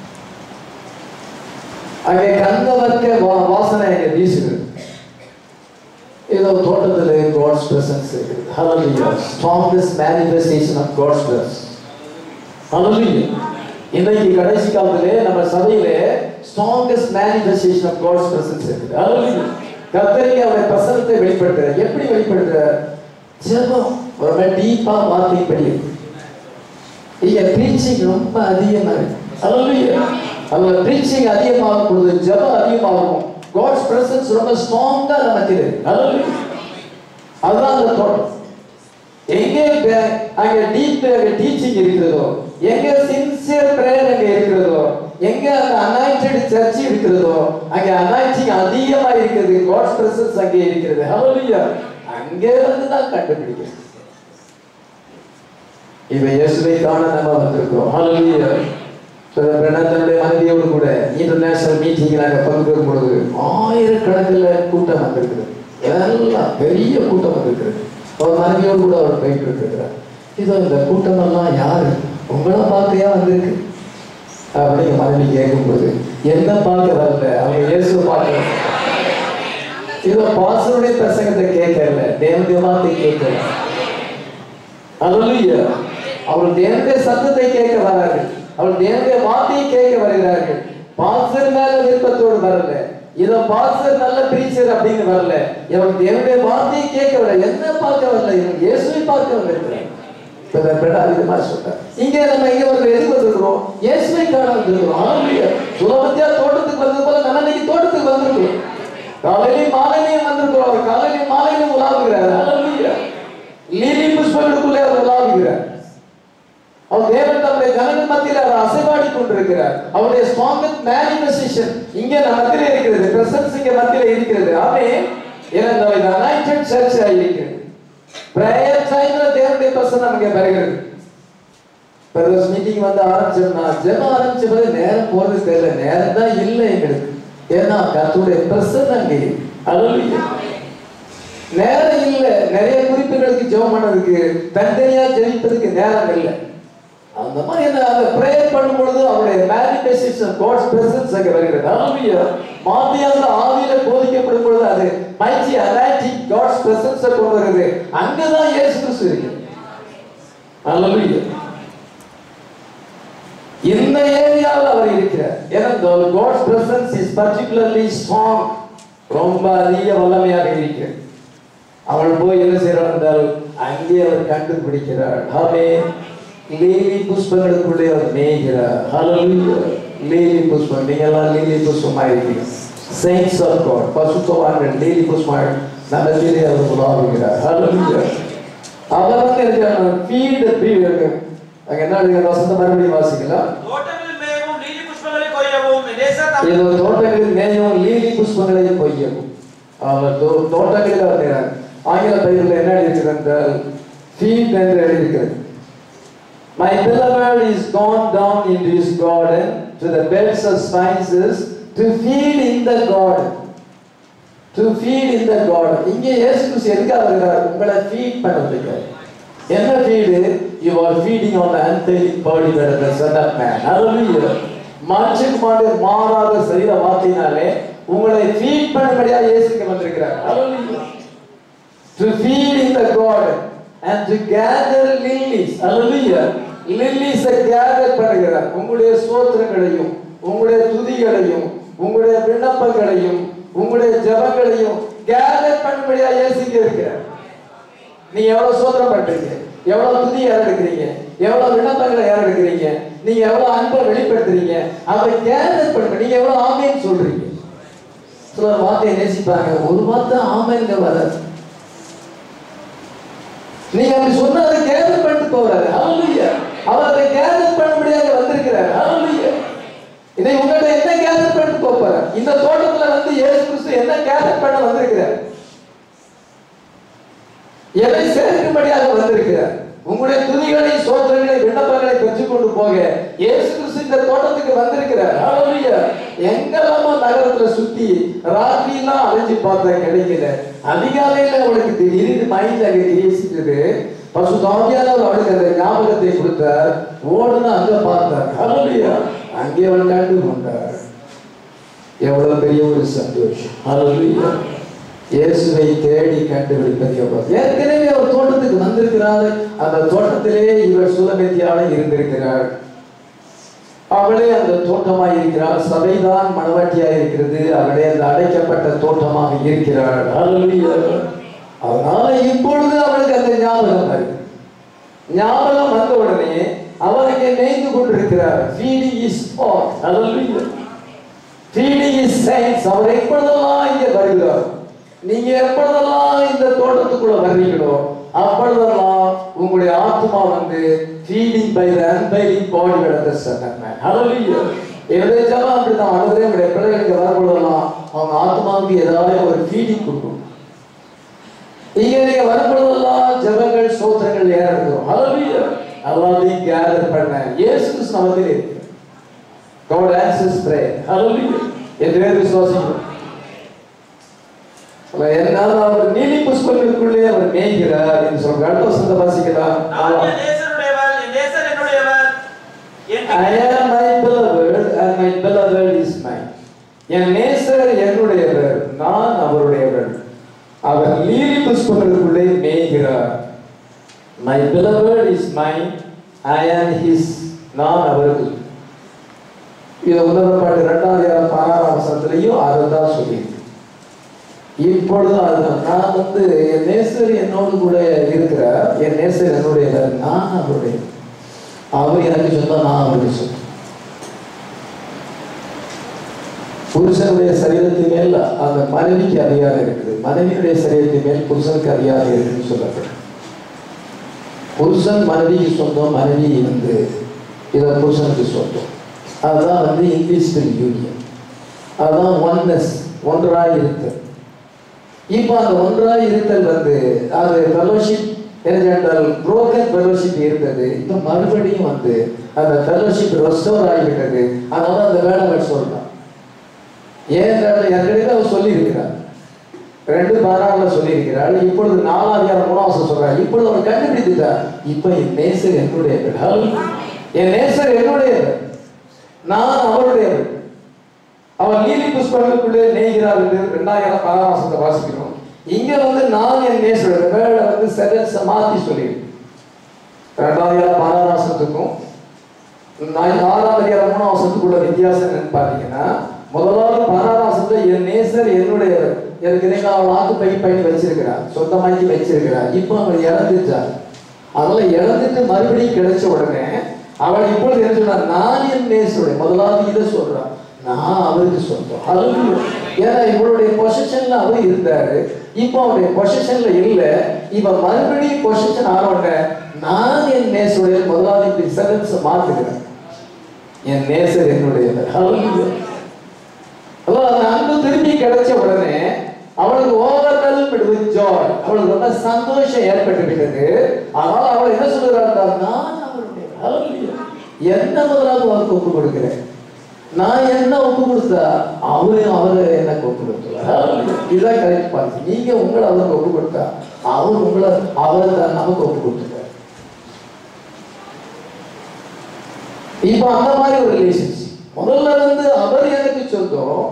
அங்கே கந்தவர்க்க வா- வாசனை அங்கே வீசுகிறது ஏதோ தோட்டத்தில் காட்ஸ் பிரசன்ஸ் இருக்குது ஹalleluya strongest manifestation of God's presence ஹalleluya இன்றைக்கு கடைசி காலத்திலே நம்ம சபையிலே strongest manifestation of God's presence இருக்குது ஹalleluya கர்த்தருக்கு அவருடைய பிரசன்னத்தை வெளிப்படுத்துறார் எப்படி வெளிப்படுத்துறார் ஜெபம் ரொம்ப டீப்பா வார்த்தை படி இங்க ப்ரீச்சிங் ரொம்ப அதிகமா இருக்கு ஹalleluya அவங்க ப்ரீச்சிங் அதிகமாகும் பொழுது ஜெபம் அதிகமாகும் காட்ஸ் பிரசன்ஸ் ரொம்ப ஸ்ட்ராங்கா நமக்கு இருக்கு ஹalleluya அதுதான் அந்த தோட்டம் அங்க டீப் அங்க டீச்சிங் இருக்கிறதோ எங்க சின்சியர் பிரேயர் அங்க இருக்கிறதோ எங்க அந்த அனாயிண்டட் சர்ச் இருக்கிறதோ அங்க அனாயிண்டிங் அதிகமா இருக்குது காட்ஸ் பிரசன்ஸ் அங்கே இருக்கிறது ஹalleluya அங்கே வந்து தான் கண்டுபிடிக்கணும் இவை இயேசுவை காண நம்ம வந்திருக்கிறோம் ஹalleluya தன்னுடைய மனைவியோடு கூட இன்டர்நேஷனல் மீட்டிங் நாங்கள் பங்கு பெறும் பொழுது ஆயிரக்கணக்கில் கூட்டம் வந்திருக்குது எல்லாம் பெரிய கூட்டம் வந்திருக்கிறது அவர் மனைவியோடு கூட அவர் போயிட்டு இருக்கிறார் இதோ இந்த கூட்டம் எல்லாம் யாரு உங்களை பார்க்கையா வந்திருக்கு அப்படின்னு மனைவி கேட்கும்போது என்ன பார்க்க வரல அவங்க இயேசு பார்க்க இதோ பாசனுடைய பிரசங்கத்தை கேட்கல தேவனுடைய வார்த்தை கேட்கல அல்லேலூயா அவர்கள் தேவனுடைய சத்தத்தை கேட்க வரார்கள் அவர்கள் தேவனுடைய வார்த்தையை கேட்க வருகிறார்கள் பாஸ்டர் மேல விருப்பத்தோடு வரல இதோ பாஸ்டர் நல்ல பிரீச்சர் அப்படின்னு வரல இவன் தேவனுடைய வார்த்தையை கேட்க வரல என்ன பார்க்க வரல இவன் இயேசுவை பார்க்க வந்திருக்கிறான் பிரதர் பிரடார் இது மாதிரி சொல்றார் இங்க நம்ம இங்க வந்து எது வந்திருக்கிறோம் இயேசுவை காண வந்திருக்கிறோம் ஆளுடைய சுலபத்தியா தோட்டத்துக்கு வந்தது போல நம்ம இன்னைக்கு தோட்டத்துக்கு வந்திருக்கிறோம் காலையிலையும் மாலையிலையும் வந்திருக்கிறோம் அவர் காலையிலையும் மாலையிலையும் உலாவுகிறார் ஹalleluya லீலி புஷ்பங்களுக்குள்ளே அவர் உலாவுகிறார் அவர் தேவன் தம்முடைய ஜனங்கள் மத்தியில் அவர் அசைவாடி கொண்டிருக்கிறார் அவருடைய ஸ்ட்ராங்கஸ்ட் மேனிஃபெஸ்டேஷன் இங்கே நம்ம மத்தியிலே இருக்கிறது பிரசன்ஸ் இங்கே மத்தியிலே இருக்கிறது ஆமே ஏனென்றால் இது அனாயிண்டட் சர்ச் ஆகியிருக்கிறது பிரேயர் டைம்ல தேவனுடைய பிரசன்னம் நமக்கு பெறுகிறது பிரதர்ஸ் மீட்டிங் வந்து ஆரம்பிச்சோம்னா ஜெபம் ஆரம்பிச்ச பிறகு நேரம் போறது தெரியல நேரம் தான் இல்லை எங்களுக்கு ஏன்னா கர்த்தருடைய பிரசன்னம் அங்கே அல்லேலூயா நேரம் இல்ல நிறைய குறிப்புகளுக்கு ஜெபம் பண்ணதுக்கு தனித்தனியா ஜெபிப்பதுக்கு நேரம் இல்லை அந்த மாதிரி என்ன அந்த ப்ரேயர் பண்ணும் பொழுது அவருடைய மேனிஃபெஸ்டேஷன் காட்ஸ் பிரசன்ஸ் அங்கே வருகிறது ஹalleluya மாத்தியாக ஆவியில போதிக்கப்படும் பொழுது அது மைட்டி அனாட்டிக் காட்ஸ் பிரசன்ஸ் கொண்டு வருது அங்கதான் இயேசு கிறிஸ்து இருக்கு ஹalleluya இந்த ஏரியாவில் அவர் இருக்கிறார் ஏன்னா God's presence is particularly strong ரொம்ப அதிக வல்லமையாக இருக்கிறது அவள் போய் என்ன செய்கிறாள் என்றால் அங்கே அவர் கண்டுபிடிக்கிறாள் ஹலே லீலி புஷ்பங்களுக்குள்ளே அவர் மேய்கிறார் ஹalleluya லீலி புஷ்பம் நீங்க எல்லாம் லீலி புஷ்பமா இருக்கீங்க saints of God பசுத்தவான்கள் லீலி புஷ்பம் நல்லதிலே அவர் உலாவுகிறார் ஹalleluya அவர் வந்து இருக்கிறார் feed the people அங்க என்ன எழுதுங்க வசந்த மறுபடியும் வாசிக்கலாம் தோட்டங்களில் மேயவும் நீலி புஷ்பங்களை கொய்யவும் என் தேச தமிழ் ஏதோ தோட்டங்களில் மேயும் லீலி புஷ்பங்களை பொய்யவும் அவர் தோ- தோட்டங்களில் வருகிறார் ஆங்கில பைபிளில் என்ன எழுதியிருக்கிறது என்றால் ஃபீட் என்று எழுதியிருக்கிறது My beloved is gone down into his garden to the beds of spices to feed in the garden. To feed in the garden. இங்கே இயேசு கிறிஸ்து எதுக்காக வருகிறார் உங்களை ஃபீட் பண்ணுறதுக்கு என்ன feed you are feeding on the angelic body where the son of man hallelujah மனுஷகுமாரனுடைய மாறாத சரீர வார்த்தையினாலே உங்களை ஃபீட் பண்ணும்படியா இயேசுக்கு வந்திருக்கிறார் ஹalleluya to feed in the garden and to gather lilies hallelujah lilies gather பண்ணுகிறார் உங்களுடைய ஸ்தோத்திரங்களையும் உங்களுடைய துதிகளையும் உங்களுடைய விண்ணப்பங்களையும் உங்களுடைய ஜெபங்களையும் கேதர் பண்ணும்படியா இயேசுக்கு இருக்கிறார் நீங்க எவ்வளவு சோதனை பண்றீங்க எவ்வளவு துதி ஏறெடுக்கிறீங்க எவ்வளவு விண்ணப்பங்களை ஏறெடுக்கிறீங்க நீங்க எவ்வளவு அன்பை வெளிப்படுத்துறீங்க அதை கேதர் பண்ணுங்க நீங்க எவ்வளவு ஆமேன்னு சொல்றீங்க சிலர் வார்த்தையை நேசிப்பாங்க ஒரு வார்த்தை ஆமேங்க வராது நீங்க அப்படி சொன்னா அதை கேதர் பண்ணிட்டு போறாரு ஹalleluya அவர் அதை கேதர் பண்ணும்படியாக வந்திருக்கிறார் ஹalleluya இதை உங்கள்ட்ட என்ன கேதர் பண்ணிட்டு போறாரு இந்த தோட்டத்துல வந்து இயேசு கிறிஸ்து என்ன கேதர் பண்ண வந்திருக்கிறார் எதை சேர்க்கும்படியாக வந்திருக்கிறார் உங்களுடைய துதிகளை சோதனைகளை விண்ணப்பங்களை பெற்றுக்கொண்டு போக இயேசு கிறிஸ்து இந்த தோட்டத்துக்கு வந்திருக்கிறார் ஹalleluya எங்கெல்லாமோ நகரத்துல சுத்தி ராத்திரிலாம் அலைஞ்சு பார்த்தா கிடைக்கல அதிகாலையில அவளுக்கு திடீர்னு மைண்ட் அங்க கிரியேசிட்டது பசு தாமியானவர் அவளுக்கு அந்த ஞாபகத்தை கொடுத்தார் ஓடுனா அங்க பார்த்தார் ஹalleluya அங்கே அவள் கண்டு கொண்டார் எவ்வளவு பெரிய ஒரு சந்தோஷம் ஹalleluya இயேசுவை தேடி கண்டுபிடிப்பது எவ்வளவு ஏற்கனவே அவர் தோட்டத்துக்கு வந்திருக்கிறார் அந்த தோட்டத்திலே இவர் சுலபத்தியாக இருந்திருக்கிறார் அவளே அந்த தோட்டமாய் இருக்கிறாள் சபைதான் மணவாட்டியாய் இருக்கிறது அவளே அந்த அடைக்கப்பட்ட தோட்டமாக இருக்கிறாள் ஹalleluya அதனால இப்பொழுது அவளுக்கு அந்த ஞாபகம் வருது ஞாபகம் வந்த உடனே அவர் அங்கே மேய்ந்து கொண்டிருக்கிறார் feeding his all hallelujah feeding his saints அவர் எப்பொழுதெல்லாம் இங்கே வருகிறார் நீங்க எப்பொழுதெல்லாம் இந்த தோட்டத்துக்குள்ள வர்றீங்களோ அப்பொழுதெல்லாம் உங்களுடைய ஆத்மா வந்து ஃபீடிங் பை த அன்பைலிங் பாடி விட சொன்னாங்க ஹalleluya என்னுடைய ஜெபம் அப்படிதான் ஆண்டவரே உங்களுடைய பிள்ளைகளுக்கு வரும்பொழுதெல்லாம் அவங்க ஆத்மாவுக்கு ஏதாவது ஒரு ஃபீடிங் கொடுக்கும் இங்க நீங்க வரும்பொழுதெல்லாம் ஜெபங்கள் சோத்திரங்கள் ஏறணும் ஹalleluya எல்லாத்தையும் கேதர் பண்ண இயேசு கிறிஸ்து நமக்கு இருக்கு God answers prayer hallelujah என்று வேறு விசுவாசிக்கிறோம் அப்ப என்னால் அவர் நீலி புஷ்பங்களுக்குள்ளே அவர் மேய்கிறார் என்று சொல்ற அடுத்த வசந்த வாசிக்கலாம் நான் என் நேசருடையவர் என் நேசர் என்னுடையவர் என் I am my beloved and my beloved is mine. என் நேசர் என்னுடையவர் நான் அவருடையவர் அவர் லீலி புஷ்பங்களுக்குள்ளே மேய்கிறார் My beloved is mine, I am his நான் அவருக்கு இது உன்னத பாட்டு இரண்டாவது ஆறாம் வசனத்திலையும் அதை தான் சொல்லியிருக்கு இப்பொழுது அதுதான் நான் வந்து என் நேசர் என்னோடு கூட இருக்கிறார் என் நேசர் என்னுடையவர் நான் அவருடைய அவர் எனக்கு சொன்னா நான் அவருக்கு சொன்னேன் புருஷனுடைய சரீரத்தின் மேல் அந்த மனைவிக்கு அதிகாரம் இருக்குது மனைவியுடைய சரீரத்தின் மேல் புருஷனுக்கு அதிகாரம் இருக்குன்னு சொல்லப்படும் புருஷன் மனைவிக்கு சொந்தம் மனைவி வந்து இதை புருஷனுக்கு சொந்தம் அதுதான் வந்து இன்விசிபிள் யூனியன் அதுதான் ஒன்னஸ் ஒன்றாய் இருத்தல் இப்போ அந்த ஒன்றாய் இருத்தல் வந்து அது ஃபெலோஷிப் என்றால் புரோக்கன் ஃபெலோஷிப் இருந்தது இப்போ மறுபடியும் வந்து அந்த ஃபெலோஷிப் ரெஸ்டோர் ஆகிவிட்டது அதனால அந்த வேலை சொல்றான் ஏன் ஏற்கனவே அவர் சொல்லியிருக்கிறார் ரெண்டு பதினாறுல சொல்லியிருக்கிறார் இப்பொழுது நாலாம் அதிகாரம் மூணாம் வருஷம் சொல்றார் இப்பொழுது அவர் கண்டுபிடித்துட்டார் இப்போ என் நேசர் என்னுடையவர் Hallelujah. என் நேசர் என்னுடையவர் நான் அவருடையவர் அவர் நீலி புஷ்பங்களுக்குள்ளே நெய்கிறார் என்று ரெண்டாயிரம் பதினாறாம் வருஷத்தை வாசிக்கிறோம் இங்க வந்து நான் என் நேசருடைய வேலை வந்து சென்டென்ஸை மாத்தி சொல்லியிருக்கு ரெண்டாயிரம் பதினாறாம் வருஷத்துக்கும் நான் ஆறாம் அதிகாரம் மூணாம் வருஷத்துக்குள்ள வித்தியாசம் என்னன்னு பார்த்தீங்கன்னா முதலாவது பதினாறாம் வருஷத்துல என் நேசர் என்னுடையவர் எனக்கு நீங்க அவள் ஆக்கு பை பண்ணி வச்சிருக்கிறார் சொந்தமாக்கி வச்சிருக்கிறார் இப்போ அவள் இழந்துட்டார் அதனால இழந்துட்டு மறுபடியும் கிடைச்ச உடனே அவள் இப்பொழுது என்ன சொன்னா நான் என் நேசருடைய முதலாவது இதை சொல்றான் நான் அவருக்கு சொந்தம் Hallelujah. ஏன்னா இவளுடைய பொசிஷன்ல அவர் இருந்தாரு இப்போ அவருடைய பொசிஷன்ல இல்ல இப்ப மறுபடியும் பொசிஷன் ஆனோட நான் என் நேசருடைய முதலாவது இப்படி சென்டென்ஸ் மாத்துக்கிறேன் என் நேசர் என்னுடையவர் Hallelujah. அதான் அந்த அன்பு திரும்பி கிடைச்ச உடனே அவளுக்கு ஓவர்வெல் வித் ஜாய் அவளுக்கு ரொம்ப சந்தோஷம் ஏற்பட்டு விட்டது அதனால அவள் என்ன சொல்லுகிறாள் நான் அவருடைய Hallelujah. என்ன முதலாவது அவருக்கு ஒப்பு கொடுக்கிறேன் நான் என்ன ஒப்பு கொடுத்தா அவரு அவரு எனக்கு ஒப்பு கொடுத்தார் Hallelujah. இதுதான் கரெக்ட் பாருங்க நீங்க உங்களை அவருக்கு ஒப்பு கொடுத்தா அவர் உங்களை அவர் தான் நமக்கு ஒப்பு கொடுத்துட்டார் இப்போ அந்த மாதிரி ஒரு ரிலேஷன்ஷிப் முதல்ல வந்து அவர் எனக்கு சொந்தம்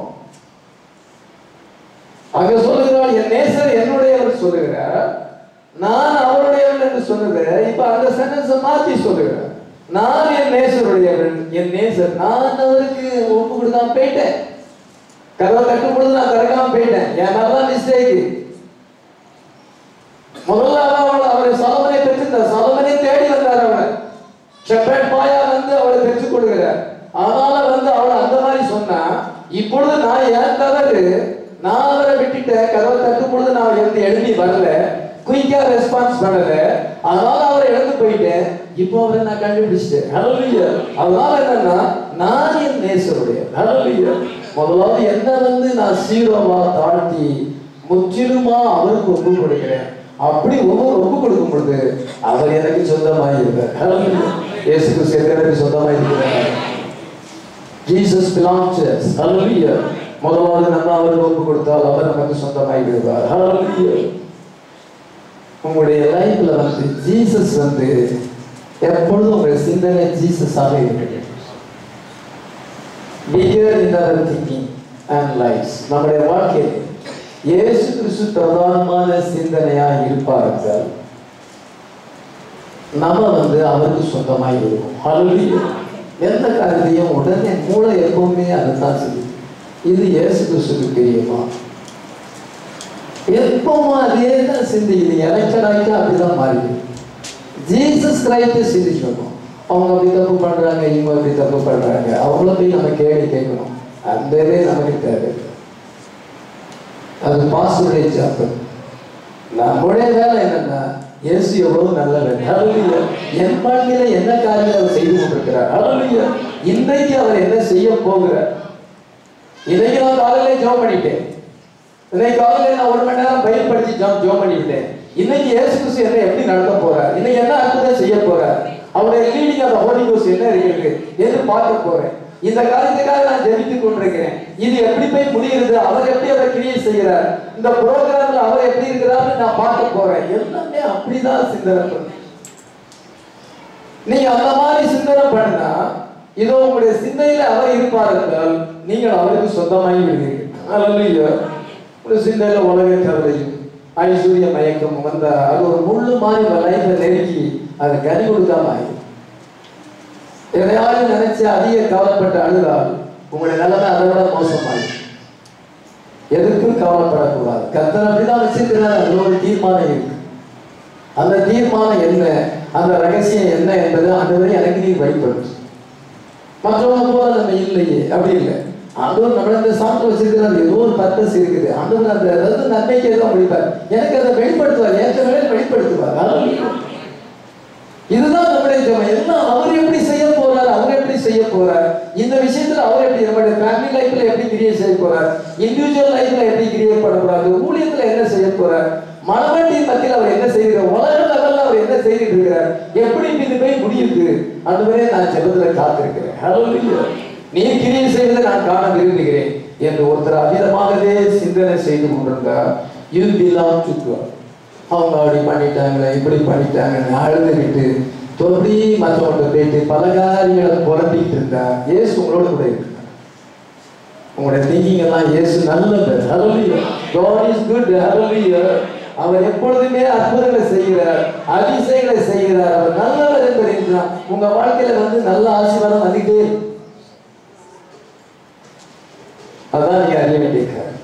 அங்க சொல்லுகிறார் என் நேசர் என்னுடையவர் சொல்லுகிறார் நான் அவருடையவன் என்று சொன்னது இப்ப அந்த சென்டென்ஸை மாத்தி சொல்லுகிறார் நான் என் நேசருடையவன் என் நேசர் நான் அவருக்கு ஒப்பு கொடுக்காம போயிட்டேன் கதவை கட்டும் பொழுது நான் திறக்காம போயிட்டேன் என் மேலதான் மிஸ்டேக் முதல்ல அவள் அவரை சலமனை பெற்றிருந்தார் சலமனை தேடி வந்தார் அவனை ஷெப்பர்ட் பாயா வந்து அவளை பெற்றுக் கொள்கிறார் அதனால வந்து அவள் அந்த மாதிரி சொன்னா இப்பொழுது நான் ஏன் தவறு நான் அவரை விட்டுட்டேன் கதவை தட்டும் பொழுது நான் எழுந்து எழுதி வரல குயிக்கா ரெஸ்பான்ஸ் பண்ணல அதனால அவரை இழந்து போயிட்டேன் இப்போ அவரை நான் கண்டுபிடிச்சிட்டேன் ஹalleluya அதனால என்னன்னா நான் என் நேசருடைய ஹalleluya முதலாவது என்ன வந்து நான் சீரோவா தாழ்த்தி முற்றிலுமா அவருக்கு ஒப்பு கொடுக்கிறேன் அப்படி ஒவ்வொரு ஒப்பு கொடுக்கும் பொழுது அவர் எனக்கு சொந்தமாய் இருக்கார் Hallelujah. இயேசு கிறிஸ்து எனக்கு சொந்தமாய் இருக்கிறார் ஜீசஸ் பிலாங்ஸ் us Hallelujah. முதலாவது நம்ம அவருக்கு ஒப்பு கொடுத்தால் அவர் நமக்கு சொந்தமாய் விடுவார் Hallelujah. உங்களுடைய லைஃப்ல வந்து ஜீசஸ் வந்து எப்பொழுதும் உங்களுடைய சிந்தனை ஜீசஸாக இருக்கட்டும் bigger in our thinking and lives நம்முடைய வாழ்க்கையில் இயேசு கிறிஸ்து பிரதானமான சிந்தனையா இருப்பார் என்றால் நம்ம வந்து அவருக்கு சொந்தமாய் இருக்கும் Hallelujah. எந்த காரியத்தையும் உடனே மூளை எப்பவுமே அதுதான் செய்யும் இது இயேசு கிறிஸ்துக்கு தெரியுமா எப்பவும் அதே தான் சிந்திக்குது எலெக்ஷனாக்கி அப்படிதான் மாறிடுது ஜீசஸ் கிரைஸ்ட சிந்திக்கணும் அவங்க அப்படி தப்பு பண்றாங்க இவங்க அப்படி தப்பு பண்றாங்க அவங்கள போய் நம்ம கேள்வி கேட்கணும் அந்த இதே நமக்கு தேவை அது பாஸ்டருடைய ஜாப்பு நம்முடைய வேலை என்னன்னா இயேசு எவ்வளவு நல்லவர் ஹalleluya என் வாழ்க்கையில என்ன காரியம் அவர் செய்து கொண்டிருக்கிறார் ஹalleluya இன்றைக்கு அவர் என்ன செய்ய போகிறார் இன்னைக்கு நான் காலையில ஜெபம் பண்ணிட்டேன் இன்னைக்கு காலையில நான் ஒரு மணி நேரம் பயிர் படிச்சு ஜெபம் ஜெபம் பண்ணிவிட்டேன் இன்னைக்கு இயேசு கிறிஸ்து என்ன எப்படி நடத்த போறார் இன்னைக்கு என்ன அற்புதம் செய்ய போறார் அவருடைய லீடிங் அந்த ஹோலி கோஸ்ட் என்ன இருக்குது என்று பார்க்க போறேன் இந்த காரியத்துக்காக நான் ஜெபித்துக் கொண்டிருக்கிறேன் இது எப்படி போய் முடிகிறது அவர் எப்படி அதை கிரியை செய்கிறார் இந்த ப்ரோக்ராம்ல அவர் எப்படி இருக்கிறார்னு நான் பார்க்க போறேன் எல்லாமே அப்படிதான் சிந்தனை பண்ணு நீங்க அந்த மாதிரி சிந்தனை பண்ணா இதோ உங்களுடைய சிந்தையில அவர் இருப்பார் என்றால் நீங்கள் அவருக்கு சொந்தமாகி விடுவீர்கள் அல்லையோ ஒரு சிந்தையில உலக கவலையும் ஐஸ்வர்ய மயக்கம் வந்த அது ஒரு முள்ளு மாதிரி உங்க லைஃப்ல நெருக்கி அது கனி கொடுக்காம ஆயிடும் எதையாவது நினைச்சு அதிக கவலைப்பட்டு அழுதால் உங்களுடைய நிலைமை அதை விட மோசமாயிடும் எதுக்கும் கவலைப்படக்கூடாது கத்தர் அப்படிதான் வச்சிருக்கிறார் அதுல ஒரு தீர்மானம் இருக்கு அந்த தீர்மானம் என்ன அந்த ரகசியம் என்ன என்பது ஆண்டவரே எனக்கு நீ வெளிப்படுத்து மற்றவங்க போல நம்ம இல்லையே அப்படி இல்லை ஆண்டவர் நம்மள இந்த சாப்பிட்டு வச்சிருக்கிறார் ஏதோ ஒரு பர்பஸ் இருக்குது ஆண்டவர் அந்த அதாவது நன்மைக்கு ஏதோ முடிப்பார் எனக்கு அதை வெளிப்படுத்துவார் ஏற்ற வேலை வெளிப்படுத்துவார் Hallelujah. இதுதான் நம்முடைய ஜெபம் எல்லாம் அவர் எப்படி செய்ய போறார் அவர் எப்படி செய்ய போறார் இந்த விஷயத்துல அவர் எப்படி நம்முடைய ஃபேமிலி லைஃப்ல எப்படி கிரியேட் செய்ய போறார் இண்டிவிஜுவல் லைஃப்ல எப்படி கிரியேட் பண்ண போறாரு ஊழியத்துல என்ன செய்ய போறார் மனவண்டியின் மத்தியில் அவர் என்ன செய்கிறார் உலக லெவல்ல அவர் என்ன செய்துட்டு இருக்கிறார் எப்படி இது போய் முடியுது அதுவரை நான் ஜெபத்துல காத்திருக்கிறேன் Hallelujah. நீ கிரியை செய்வதை நான் காண விரும்புகிறேன் என்று ஒருத்தர் அமிதமாகவே சிந்தனை செய்து கொண்டிருந்தார் யூ பிலாங் டு God அவங்க அப்படி பண்ணிட்டாங்களே இப்படி பண்ணிட்டாங்கன்னு அழுதுகிட்டு தொப்பி மற்றவங்க போயிட்டு பல காரியங்களை புலம்பிக்கிட்டு இருந்தா இயேசு உங்களோட கூட இருக்கிறார் உங்களுடைய திங்கிங் எல்லாம் இயேசு நல்லவர் ஹalleluya God is good hallelujah அவர் எப்பொழுதுமே அற்புதங்களை செய்கிறார் அதிசயங்களை செய்கிறார் அவர் நல்லவர் என்பதை தான் உங்க வாழ்க்கையில வந்து நல்ல ஆசீர்வாதம் வந்துட்டே இருக்கும் அதான் நீங்க அறிய வேண்டிய காரியம்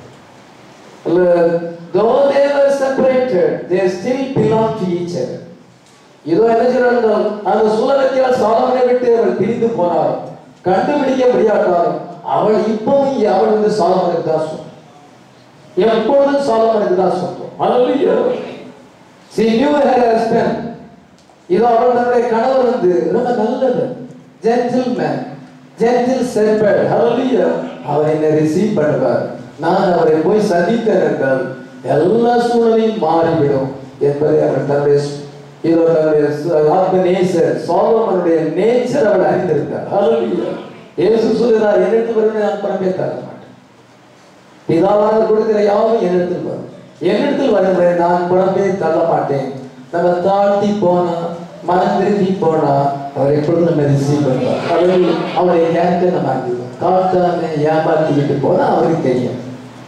though they were separated, they still belong to each other. இதோ என்ன சொல்றார்கள் அந்த சூழலத்தில் சாலமனை விட்டு அவள் பிரிந்து போனார் கண்டுபிடிக்க முடியாட்டாலும் அவள் இப்பவும் அவள் வந்து சாலமனுக்கு தான் சொந்தம் எப்பொழுதும் சாலமனுக்கு தான் சொந்தம் Hallelujah. She knew her husband. இதோ அவள் தன்னுடைய கணவர் வந்து ரொம்ப நல்லவர் ஜென்டில்மேன் ஜென்டில் செப்பர்ட் ஹalleluya அவர் என்னை ரிசீவ் பண்ணுவார் நான் அவரை போய் சந்தித்தேன் என்றால் எல்லா சூழலையும் மாறிவிடும் என்பதை அவர் தன்னுடைய சு- இதோ தன்னுடைய சு- ஆத்ம நேசர் சோலமனுடைய நேச்சர் அவர் அறிந்திருந்தார் ஹalleluya இயேசு சொல்கிறார் என்னிடத்தில் வருவதை நான் பணமே தர மாட்டேன் பிதாவானவர் கொடுக்கிற யாவும் என்னிடத்தில் வரும் என்னிடத்தில் வருகிற நான் புறம்பே தள்ள மாட்டேன் நம்ம தாழ்த்தி போனா மனம் திரும்பி போனா அவர் எப்பொழுதும் நம்ம ரிசீவ் பண்ணுவார் அவர் அவருடைய கேரக்டர் நம்ம ஆக்கிடுவோம் காட்டாம ஏமாத்திக்கிட்டு போனா அவருக்கு தெரியும்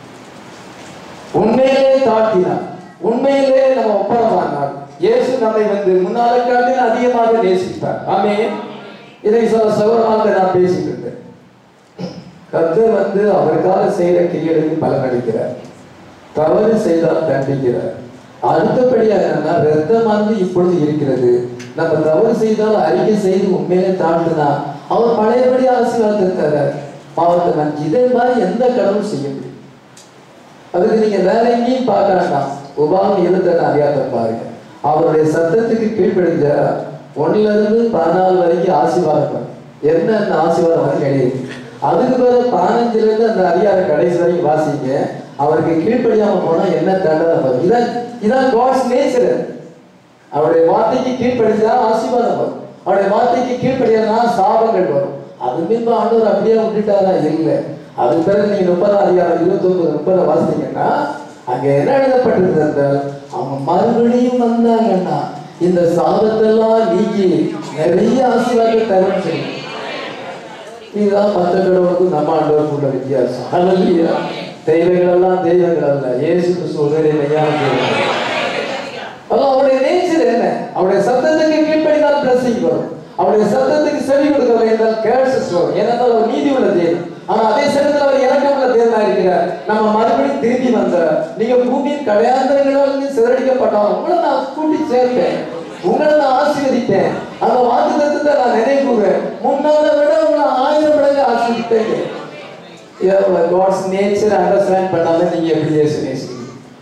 உண்மையிலே தாழ்த்தினார் உண்மையிலே நம்ம ஒப்பந்தமானார் இயேசு நம்மை வந்து முன்னால காட்டில் அதிகமாக நேசித்தார் ஆமே இதை சொல்ல சகோதரமாக நான் பேசிட்டு இருந்தேன் கர்த்தர் வந்து அவருக்காக செய்யற கிரியைகளுக்கு பலன் அளிக்கிறார் தவறு செய்தால் தண்டிக்கிறார் அடுத்தபடியா என்னன்னா ரத்தமானது இப்பொழுது இருக்கிறது நம்ம தவறு செய்தால் அறிக்கை செய்து உண்மையிலே தாழ்த்தினா அவர் பழையபடி ஆசீர்வாதத்தை தரார் பாவத்தை மன்னிச்சு இதே மாதிரி எந்த கடவுளும் செய்ய முடியும் அதுக்கு நீங்க வேற எங்கேயும் பார்க்க வேண்டாம் உபாகம் இருந்த அதிகாரத்தை பாருங்க அவருடைய சத்தத்துக்கு கீழ்ப்படிஞ்ச ஒண்ணுல இருந்து பதினாலு வரைக்கும் ஆசீர்வாதம் வரும். என்ன அந்த ஆசீர்வாதம் வந்து கிடையாது அதுக்கு பிறகு பதினஞ்சுல இருந்து அந்த அதிகாரம் கடைசி வரைக்கும் வாசிங்க அவருக்கு கீழ்ப்படியாம போனா என்ன தண்டனை வரும் இதான் இதான் காட்ஸ் நேச்சர் அவருடைய வார்த்தைக்கு கீழ்ப்படிஞ்சா ஆசீர்வாதம் வரும் அவருடைய வார்த்தைக்கு கீழ்ப்படியாதா சாபங்கள் வரும் அது மீது ஆண்டவர் அப்படியே விட்டுட்டாரா இல்லை அதுக்கு பிறகு நீங்க முப்பதாம் அதிகாரம் இருபத்தி ஒன்பது முப்பதை வாசித்தீங்கன்னா அங்க என்ன எழுதப்பட்டிருக்கு என்றால் அவங்க மறுபடியும் வந்தாங்கன்னா இந்த சாபத்தெல்லாம் நீக்கி நிறைய ஆசீர்வாதத்தை தரும் செய்யும் இதுதான் மற்ற கடவுளுக்கும் நம்ம ஆண்டவருக்குள்ள வித்தியாசம் ஹalleluya தெய்வங்கள் எல்லாம் தெய்வங்கள் அல்ல இயேசு கிறிஸ்து ஒருவரே மெய்யான தெய்வம் அதான் அவருடைய நேச்சர் என்ன அவருடைய சத்தத்துக்கு கீழ்ப்படினால் பிளஸிங் வரும் அவருடைய சத்தத்துக்கு செவி கொடுக்கவில்லை என்றால் கேர்சஸ் வரும் ஏனென்றால் அவர் நீதி உள்ள தேவன் ஆனா அதே சமயத்தில் அவர் இறக்கம் உள்ள தேவனா இருக்கிறார் நம்ம மறுபடியும் திரும்பி வந்தார் நீங்க பூமியின் கடையாந்தரங்களால் சிதறடிக்கப்பட்டாலும் உங்களை நான் கூட்டி சேர்த்தேன் உங்களை நான் ஆசீர்வதித்தேன் அந்த வாக்கு தத்துவத்தை நான் நினைவு கூறுவேன் முன்னால விட உங்களை ஆயிரம் மடங்கு ஆசீர்வித்தேன் காட்ஸ் நேச்சர் அண்டர்ஸ்டாண்ட் பண்ணாம நீங்க எப்படி இயேசு நேசிக்கிறீங்க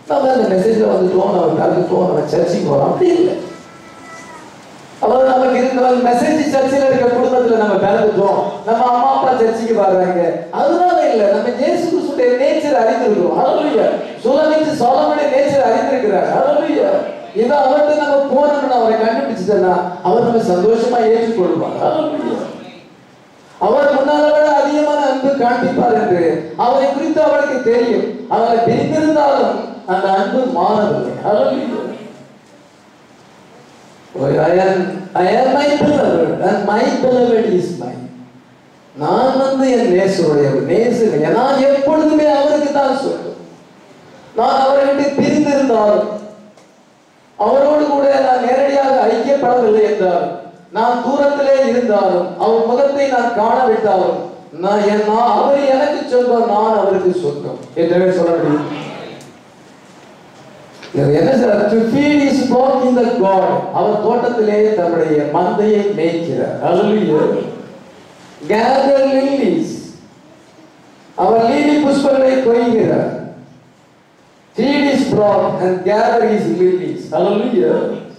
நம்ம அந்த மெசேஜ்ல வந்துட்டோம் நம்ம கலந்துட்டோம் நம்ம சர்ச்சுக்கு போறோம் அப்படி இல்லை அதாவது நமக்கு இருந்த மெசேஜ் சர்ச்சில் இருக்க குடும்பத்துல நம்ம பிறந்துட்டோம் நம்ம அம்மா அப்பா சர்ச்சுக்கு வர்றாங்க அதனால இல்ல நம்ம இயேசு கிறிஸ்துடைய நேச்சர் அறிந்திருக்கிறோம் ஹalleluya சுலமித்து சோலமனுடைய நேச்சர் அறிந்திருக்கிறார் ஹalleluya இதை அவர்கிட்ட நம்ம போனோம்னு அவரை கண்டுபிடிச்சிட்டோம்னா அவர் நம்ம சந்தோஷமா ஏற்றுக்கொள்வார் ஹalleluya அவர் முன்னால விட அதிகமான அன்பு காண்பிப்பார் என்று அவரை குறித்து அவருக்கு தெரியும் அவரை பிரிந்திருந்தாலும் அந்த அன்பு மாறவில்லை ஹalleluya I am, I am my beloved and my beloved is mine. நான் வந்து என் நேசருடையவர் நேசர் நான் எப்பொழுதுமே அவருக்கு தான் சொல்லும் நான் அவரை விட்டு பிரிந்திருந்தாலும் அவரோடு கூட நான் நேரடியாக ஐக்கியப்படவில்லை என்றால் நான் தூரத்திலே இருந்தாலும் அவர் முகத்தை நான் காணவிட்டாலும் நான் என் நான் அவர் எனக்கு சொந்தம் நான் அவருக்கு சொந்தம் என்றே சொல்ல முடியும் இது என்ன sir to feed his flock in the garden அவர் தோட்டத்திலே தன்னுடைய மந்தையை மேய்க்கிறார் ஹalleluya கேதர் லில்லிஸ் அவர் லீலி புஷ்பங்களை கொய்கிறார் feed his flock and gather his lilies hallelujah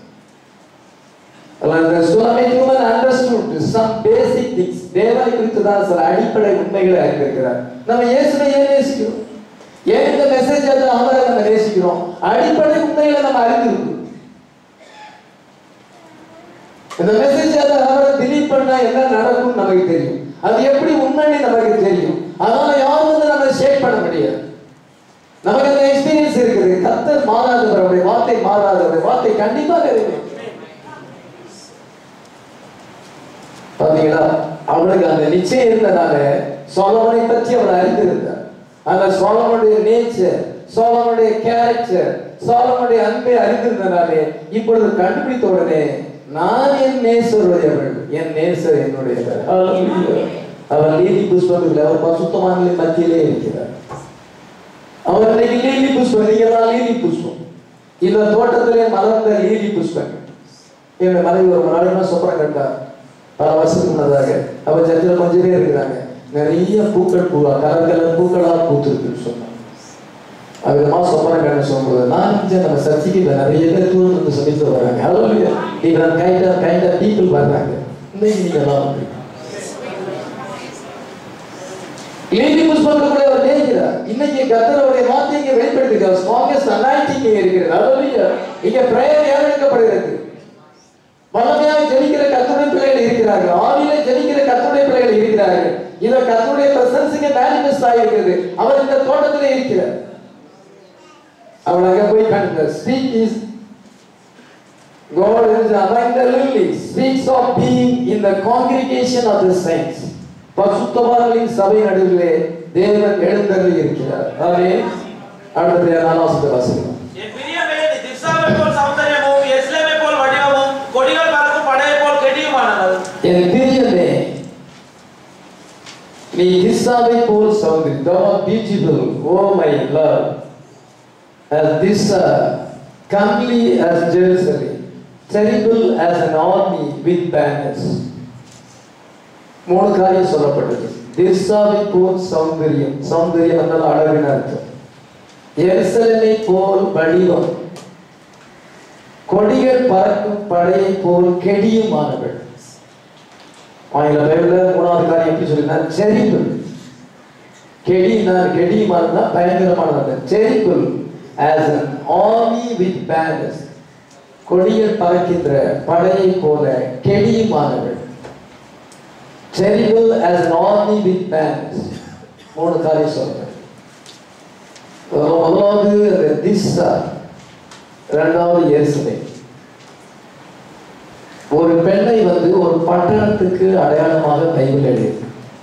அந்த சுலமை human understood some basic things தேவனை குறித்து தான் சில அடிப்படை உண்மைகளை அறிந்திருக்கிறார் நம்ம இயேசுவை ஏன் நேசிக்கிறோம் ஏன் இந்த மெசேஜ் அது அவரை நம்ம நேசிக்கிறோம் அடிப்படை உண்மைகளை நம்ம அறிந்திருக்கோம் இந்த மெசேஜ் அதை அவரை பிலீவ் பண்ணா என்ன நடக்கும் நமக்கு தெரியும் அது எப்படி உண்மைன்னு நமக்கு தெரியும் அதனால யாரும் வந்து நம்ம ஷேக் பண்ண முடியாது நமக்கு அந்த எக்ஸ்பீரியன்ஸ் இருக்குது கத்தர் மாறாதவர் அவருடைய வார்த்தை மாறாதவர் வார்த்தை கண்டிப்பாக இருக்கு பாத்தீங்களா அவளுக்கு அந்த நிச்சயம் இருந்தனால சோலமனை பற்றி அவள் அறிந்திருந்தார் அந்த சோலமனுடைய நேச்சர் சோலமனுடைய கேரக்டர் சோலமனுடைய அன்பை அறிந்திருந்தனாலே இப்பொழுது கண்டுபிடித்த உடனே நான் என் நேசருடையவள் என் நேசர் என்னுடையவர் Hallelujah. அவர் லீலி புஷ்பத்தில் அவர் பசுத்தமானங்களின் மத்தியிலே இருக்கிறார் அவர் இன்னைக்கு லீலி புஷ்பம் நீங்க தான் லீலி புஷ்பம் இந்த தோட்டத்திலே மலர்ந்த லீலி புஷ்பங்கள் என்னுடைய மனைவி ஒரு நாளைக்கு சொப்பனம் கண்டார் பல வருஷத்துக்கு முன்னதாக அவ சர்ச்சில் கொஞ்சம் பேர் இருக்கிறாங்க நிறைய பூக்கள் பூவா கலர் கலர் பூக்களா பூத்துருக்குன்னு சொன்னாங்க அதுமா சொப்பனம் கண்ண சொல்லும்போது நான் இங்க நம்ம சர்ச்சைக்கு இப்ப நிறைய பேர் தூரம் வந்து சொல்லிட்டு வராங்க ஹலோ இப்ப kind of kind of people வர்றாங்க இன்னைக்கு நீங்க எல்லாம் வந்து லீலி புஷ்பங்கள் கூட அவர் நேசிக்கிறார் இன்னைக்கு கத்தருடைய வார்த்தை இங்க வெளிப்படுத்துகிறார் ஸ்ட்ராங்கஸ்ட் அனாயிட்டிங் இங்க இருக்கிறது ஹalleluya இங்க பிரேயர் ஏறெடுக்கப்படுகிறது வல்லமையாக ஜெபிக்கிற கத்துடைய பிள்ளைகள் இருக்கிறார்கள் ஆவியில ஜெபிக்கிற கத்துடைய பிள்ளைகள் இருக்கிறார்கள் இத கத்துடைய பிரசன்ஸ் இங்க மேனிஃபெஸ்ட் ஆகிருக்கிறது அவர் இந்த தோட்டத்திலே இருக்கிறார் அவள் அங்க போய் கண்டார் speak is God is among the lilies speaks of being in the congregation of the saints பசுத்தவான்களின் சபை நடுவிலே தேவன் எழுந்தருளி இருக்கிறார் ஆமென் அடுத்தது நாலாவது வாசிக்கலாம் என் பிரியமே நீ திர்சாவை போல் சௌந்தரியமும் எஸ்லேமை போல் வடிவமும் கொடிகள் பறக்கும் படையை போல் கெடியுமானவள் என் பிரியமே நீ திசாவை போல் Soundari thou art beautiful oh my love as this comely as Jerusalem terrible as an army with banners மூணு காரியம் சொல்லப்பட்டது திர்சாவை போல் சௌந்தரியம் சௌந்தரியம் என்றால் அழகின் அர்த்தம் எருசலேமை போல் வடிவம் கொடிகள் பறக்கும் படையை போல் கெடியுமானவள் ஆங்கில பைபிள்ல மூணாவது காரியம் எப்படி சொல்லினா செரிபிள் கெடினா கெடியுமா இருந்தா பயங்கரமானது terrible as an army with banners கொடிகள் பறக்கின்ற படையை போல கெடியுமானவள் terrible as an army with banners மூணு காரியம் சொல்றேன் முதலாவது அந்த திஸ்ஸா இரண்டாவது இயேசுவை ஒரு பெண்ணை வந்து ஒரு பட்டணத்துக்கு அடையாளமாக பைபிள் எழுதியிருக்கு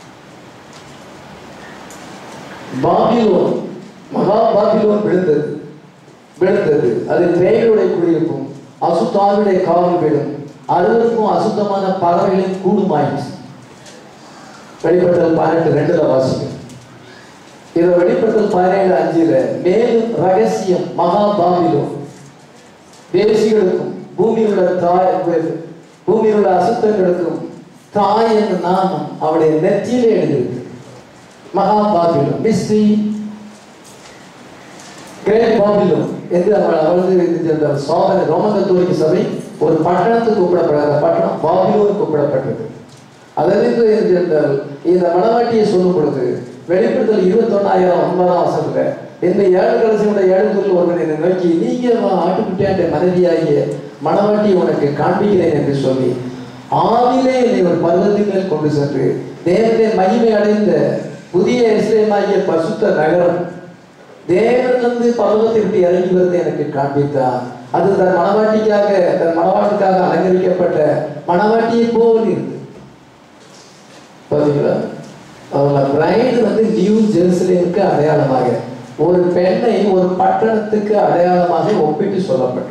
பாபிலோன் மகா பாபிலோன் விழுந்தது விழுந்தது அது பேய்களுடைய குடியிருப்பும் அசுத்தாவுடைய காவல் வீடும் அறுவருக்கும் அசுத்தமான பறவைகளின் கூடுமாயிடுச்சு வெளிப்பட்டல் பதினெட்டு ரெண்டுல வாசிக்கும் இதை வெளிப்பட்டல் பதினேழு அஞ்சுல மேலும் ரகசியம் மகா பாபிலோன் தேசிகளுக்கும் பூமியில் உள்ள தாய் பூமியில் உள்ள அசுத்தங்களுக்கும் தாய் என்ற நாமம் அவருடைய நெற்றியிலே எழுதியிருக்கு மகா பாபிலோன் மிஸ்ரி கிரேட் பாபிலோன் என்று அவள் அவளது சோதனை ரோம கத்தோலிக்க சபை ஒரு பட்டணத்துக்கு கூப்பிடப்படாத பட்டணம் பாபிலோன் கூப்பிடப்பட்டது அதிலிருந்து என்றால் இந்த மணவாட்டியை சொல்லும் பொழுது வெளிப்படுத்தல் இருபத்தொன்னாயிரம் ஒன்பதாம் வசனத்துல இந்த ஏழு கலசியுடைய ஏழுக்குள் ஒருவன் என்னை நோக்கி நீங்க வா ஆட்டுக்குட்டியாண்ட மனைவியாகிய மணவாட்டி உனக்கு காண்பிக்கிறேன் என்று சொல்லி ஆவிலே என்னை ஒரு பர்வத்தின் மேல் கொண்டு சென்று தேவனுடைய மகிமை அடைந்த புதிய இஸ்ரேமாகிய பசுத்த நகரம் தேவனிலிருந்து பர்வத்தை விட்டு இறங்கி வருவதை எனக்கு காண்பித்தார் அது தன் மணவாட்டிக்காக தன் மணவாட்டுக்காக அலங்கரிக்கப்பட்ட மணவாட்டியை போல் இருந்து பாத்தீங்களா அவங்க பிரைடு வந்து நியூ ஜெருசலேமுக்கு அடையாளமாக ஒரு பெண்ணை ஒரு பட்டணத்துக்கு அடையாளமாக ஒப்பிட்டு சொல்லப்பட்டது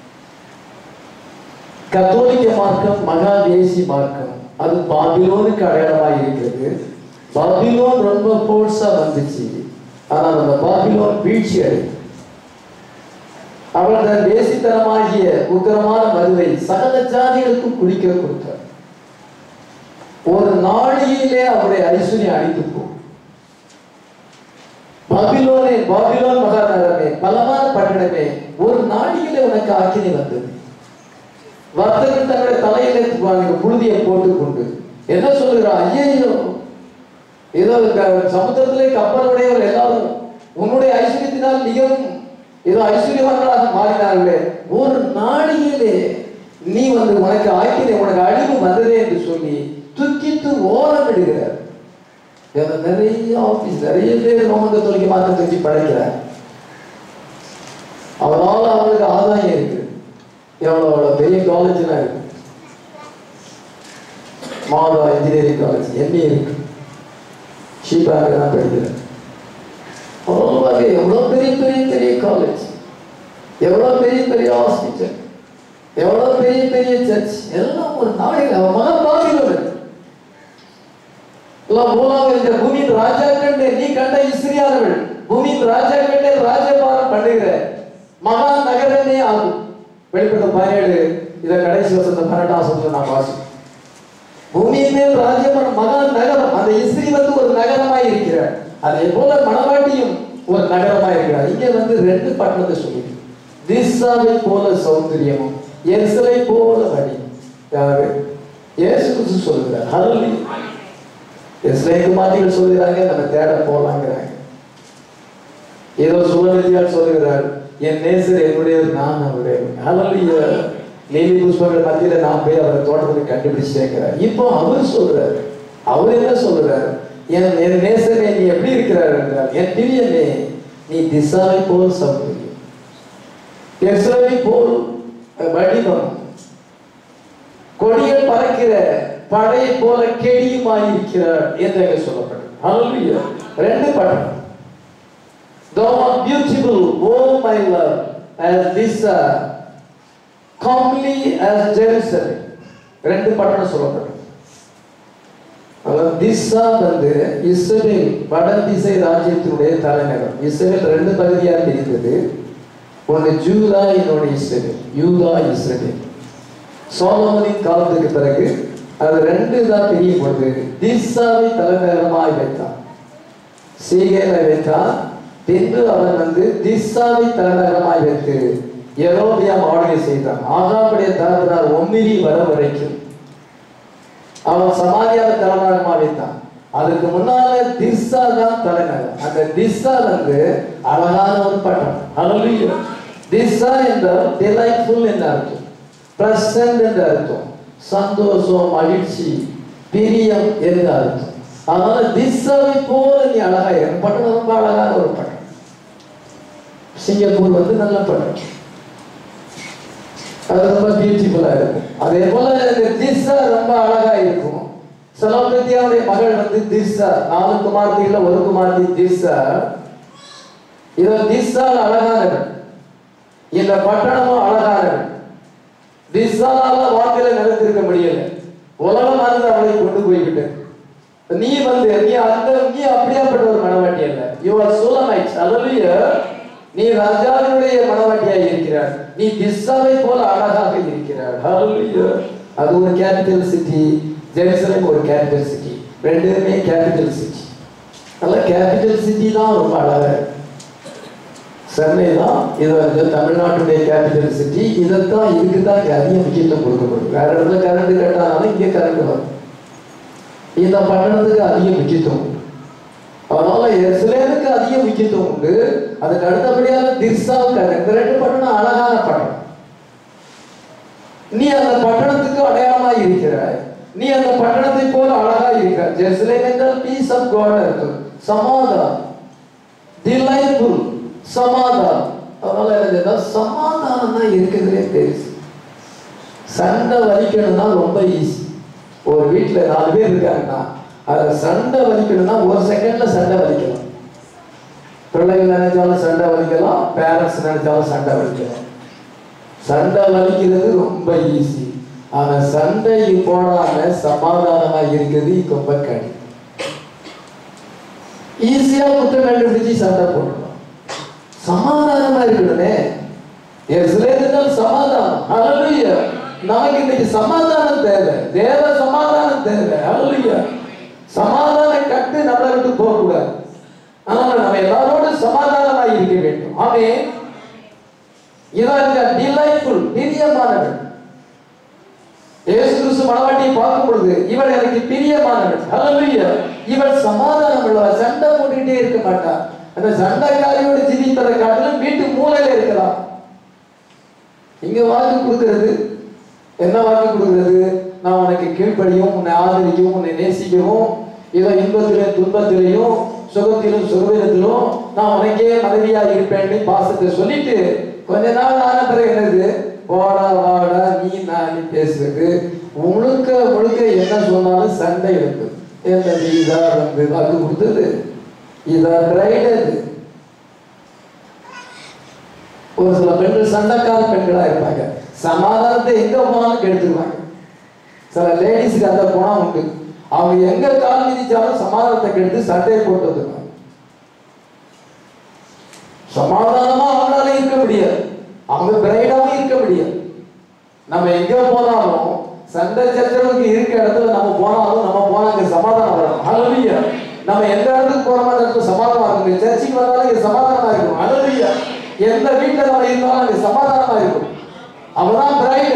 கத்தோலிக்க மார்க்கம் மகா தேசி மார்க்கம் அது பாபிலோனுக்கு அடையாளமாக இருக்கிறது பாபிலோன் ரொம்ப ஃபோர்ஸா வந்துச்சு ஆனால் அந்த பாபிலோன் வீழ்ச்சி அடையும் அவள் தன் தேசித்தனமாகிய உக்கரமான மதுவை சகல ஜாதிகளுக்கும் குடிக்க கொடுத்தார் ஒரு நாளிலே அவருடைய ஐஸ்வர்யம் அழித்து போகும் பாபிலோனே பாபிலோன் மகாநகரமே பலமான பட்டணமே ஒரு நாளிலே உனக்கு ஆக்கினை வந்தது வர்த்தகன் தன்னுடைய தலையிலே து- புழுதியை போட்டுக்கொண்டு என்ன சொல்லுகிறான் ஐயோ ஏதோ க- சமுத்திரத்திலே கப்பலுடையவர் எல்லாரும் உன்னுடைய ஐஸ்வர்யத்தினால் மிகவும் ஏதோ ஐஸ்வர்யவான்களாக மாறினார்களே ஒரு நாளிலே நீ வந்து உனக்கு ஆக்கினை உனக்கு அழிவு வந்ததே என்று சொல்லி துக்கித்து ஓலமிடுகிறார் ஏன்னா நிறைய ஆபீஸ் நிறைய பேர் ரோமன் கத்தோலிக்க மாற்றம் தூக்கி படைக்கிறார் அவரால் அவங்களுக்கு ஆதாயம் இருக்கு எவ்வளோ எவ்வளோ பெரிய காலேஜ்லாம் இருக்கு மாதா இன்ஜினியரிங் காலேஜ் எம்ஏ இருக்கு ஷீபாக தான் படிக்கிறேன் அவ்வளோ எவ்வளோ பெரிய பெரிய பெரிய காலேஜ் எவ்வளோ பெரிய பெரிய ஹாஸ்பிட்டல் எவ்வளோ பெரிய பெரிய சர்ச் எல்லாம் ஒரு நாளைக்கு அவன் மகன் பாதிக்கிறவன் எல்லாம் மூலம் இந்த பூமியின் ராஜாக்கள் நீ கண்ட இஸ்ரியானவள் பூமியின் ராஜாக்கள் ராஜபாரம் பண்ணுகிற மகா நகரமே ஆகும் வெளிப்பட்ட பதினேழு இதை கடைசி வசந்த பன்னெண்டாம் வசத்துல நான் வாசிப்பேன் பூமியின் மேல் ராஜ்யம் மகா நகரம் அந்த இஸ்ரி வந்து ஒரு நகரமாய் இருக்கிறார் அதே போல மணவாட்டியும் ஒரு நகரமாய் இருக்கிறார் இங்கே வந்து ரெண்டு பட்டணத்தை சொல்லி திசாவை போல சௌந்தரியமும் எரிசலை போல வழி யாரு இயேசு கிறிஸ்து சொல்லுகிறார் ஹரலி இஸ்ரேல் குமாரிகள் சொல்லுகிறாங்க நம்ம தேட போலாங்கிறாங்க ஏதோ சுவனதியால் சொல்லுகிறார் என் நேசர் என்னுடைய நான் அவருடைய ஹalleluya லேலி புஷ்பங்கள் மத்தியில நான் போய் அவர் தோட்டத்தில் கண்டுபிடிச்சேங்கிறார் இப்போ அவர் சொல்றாரு அவர் என்ன சொல்றாரு என் என் நேசரே நீ எப்படி இருக்கிறார் என்றார் என் பிரியனே நீ திசாவை போல் சௌந்தரியம் எஸ்ரவை போல் வடிவம் கொடிகள் பறக்கிற படை போல கெடியுமாயிருக்கிறார் என்று அங்கே சொல்லப்பட்டது ஹalleluya ரெண்டு படம் Thou art beautiful, oh my love, as this uh, comely as Jerusalem. ரெண்டு பட்டணம் சொல்லப்பட்டது அதாவது திசா வந்து இஸ்ரேல் வட திசை ராஜ்யத்தினுடைய தலைநகரம் இஸ்ரேல் ரெண்டு பகுதியாக இருந்தது ஒன்று ஜூதா இன்னொன்று இஸ்ரேல் யூதா இஸ்ரேல் சோலமனின் காலத்துக்கு பிறகு அது ரெண்டு தான் பிரியும் பொழுது திசாவை தலைநகரமாய் வைத்தான் சீகேலை வைத்தான் பின்பு அவன் வந்து திசாவை தலைநகரமாய் வைத்து எரோபியாம் ஆளுகை செய்தான் ஆகாவுடைய தகவலார் ஒம்மிரி வர வரைக்கும் அவன் சமாரியாவை தலைநகரமா வைத்தான் அதுக்கு முன்னால திர்சா தான் தலைநகரம் அந்த திர்சா வந்து அழகான ஒரு பட்டம் ஹalleluya திர்சா என்றால் டிலைட்ஃபுல் என்று அர்த்தம் பிரசன்ட் என்று அர்த்தம் சந்தோஷம் மகிழ்ச்சி பிரியம் என்று அர்த்தம் அதனால திர்சாவை போல நீ அழகா இருக்கு பட்டம் ரொம்ப அழகான ஒரு பட்டம் சிங்கப்பூர் வந்து நல்ல பட்டம் அது ரொம்ப பியூட்டிஃபுல்லா இருக்கும் அதே போல இந்த திர்சா ரொம்ப அழகா இருக்கும் சலோபத்தியாவுடைய மகள் வந்து திர்சா நாலு குமார்த்திகள ஒரு குமார்த்தி திர்சா இதோ திர்சால் அழகானவள் இந்த பட்டணமும் அழகானவள் திர்சாலால வாழ்க்கையில நிலைத்திருக்க முடியல உலகம் வந்து அவளை கொண்டு போய்விட்டது நீ வந்து நீ அந்த நீ அப்படியாப்பட்ட ஒரு மனவாட்டி அல்ல யூ ஆர் சோலமைட்ஸ் அல்லையா நீ ராஜாவினுடைய மனவாட்டியாய் இருக்கிறார் நீ திஸ்ஸாவை போல அழகாக இருக்கிறார் ஹalleluya அது ஒரு கேபிட்டல் சிட்டி ஜெருசலம் ஒரு கேபிட்டல் சிட்டி ரெண்டுமே கேபிட்டல் சிட்டி நல்ல கேபிட்டல் சிட்டி தான் ரொம்ப அழகா இருக்கு சென்னை தான் இது வந்து தமிழ்நாட்டுடைய கேபிட்டல் சிட்டி இதைத்தான் இதுக்கு தான் இங்கே அதிக முக்கியத்துவம் கொடுக்கப்படும் வேற இடத்துல கரண்ட் கேட்டாலும் இங்கே கரண்ட் வரும் இந்த பட்டணத்துக்கு அதிக முக்கியத்துவம் உண்டு அதனால எருசலேமுக்கு அதிக முக்கியத்துவம் உண்டு அதுக்கு அடுத்தபடியாக திர்சாவுக்கு இந்த ரெண்டு பட்டணம் அழகான பட்டணம் நீ அந்த பட்டணத்துக்கு அடையாளமாய் இருக்கிறாய் நீ அந்த பட்டணத்தை போல அழகாய் இருக்கிறாய் ஜெருசலேம் என்றால் பீஸ் ஆஃப் காட் இருக்கும் சமாதானம் டிலைட்ஃபுல் சமாதானம் அதனால என்ன செய்யணும்? சமாதானம் தான் இருக்கிறதுலே பெருசு சண்டை வலிக்கணும்னா ரொம்ப ஈஸி ஒரு வீட்டில் நாலு பேர் இருக்காங்கன்னா அதில் சண்டை வலிக்கணும்னா ஒரு செகண்ட்ல சண்டை வலிக்கலாம் பிள்ளைகள் நினைச்சாலும் சண்டை வலிக்கலாம் பேரண்ட்ஸ் நினைச்சாலும் சண்டை வலிக்கலாம் சண்டை வலிக்கிறது ரொம்ப ஈஸி ஆனா சண்டை போடாம சமாதானமா இருக்கிறது ரொம்ப கடினம் ஈஸியா குற்றம் கண்டுபிடிச்சு சண்டை போடலாம் சமாதானமா இருக்கணுமே எஸ்லேதுனால் சமாதானம் ஹalleluya நமக்கு இன்னைக்கு சமாதானம் தேவை தேவ சமாதானம் தேவை ஹalleluya சமாதான கட்டு நம்மளை விட்டு போக கூடாது அதனால நம்ம எல்லாரோட சமாதானமா இருக்க வேண்டும் ஆமென் இதான் டிலைட்ஃபுல் பிரியமானவன் இயேசு கிறிஸ்து மனவாட்டியை பார்க்கும் பொழுது இவள் எனக்கு பிரியமானவள் ஹalleluya இவள் சமாதானம் உள்ளவள் சண்டை போட்டுக்கிட்டே இருக்க மாட்டா அந்த சண்டைக்காரியோடு ஜீவிப்பதை காட்டிலும் வீட்டு மூலையில இருக்கலாம் இங்க வாக்கு கொடுக்கிறது என்ன வாக்கு கொடுக்கிறது நான் உனக்கு கீழ்ப்படியும் உன்னை ஆதரிக்கவும் உன்னை நேசிக்கவும் இதோ இன்பத்திலும் துன்பத்திலையும் சுகத்திலும் சுகவீனத்திலும் நான் உனக்கே மனைவியா இருப்பேன்னு பாசத்தை சொல்லிட்டு கொஞ்ச நாள் ஆன பிறகு என்னது வாடா வாடா நீ நான் நீ பேசுறது முழுக்க முழுக்க என்ன சொன்னாலும் சண்டை இருக்கு என்னது இதா வந்து வாக்கு கொடுத்தது இதா பிரைடது ஒரு சில பெண்கள் சண்டைக்கார பெண்களா இருப்பாங்க சமாதானத்தை எங்க போனாலும் கெடுத்துருவாங்க சில லேடிஸ்க்கு அந்த குணம் உண்டு அவங்க எங்க கால் மிதிச்சாலும் சமாதானத்தை கெடுத்து சண்டையை போட்டு வந்துருவாங்க சமாதானமா அவங்களால இருக்க முடியாது அவங்க பிரைடாவும் இருக்க முடியாது நம்ம எங்க போனாலும் சண்டை சச்சரவுக்கு இருக்க இடத்துல நம்ம போனாலும் நம்ம போனா அங்க சமாதானம் வரணும் ஹalleluya நம்ம எந்த இடத்துக்கு போறோமோ அந்த இடத்துல சமாதானமா இருக்கும் சர்ச்சுக்கு வந்தாலும் இங்க சமாதானமா இருக்கும் ஹalleluya எந்த வீட்டுல நம்ம இருந்தாலும் அங்க சமாதானமா இருக்கும் அவதான் பிரைடு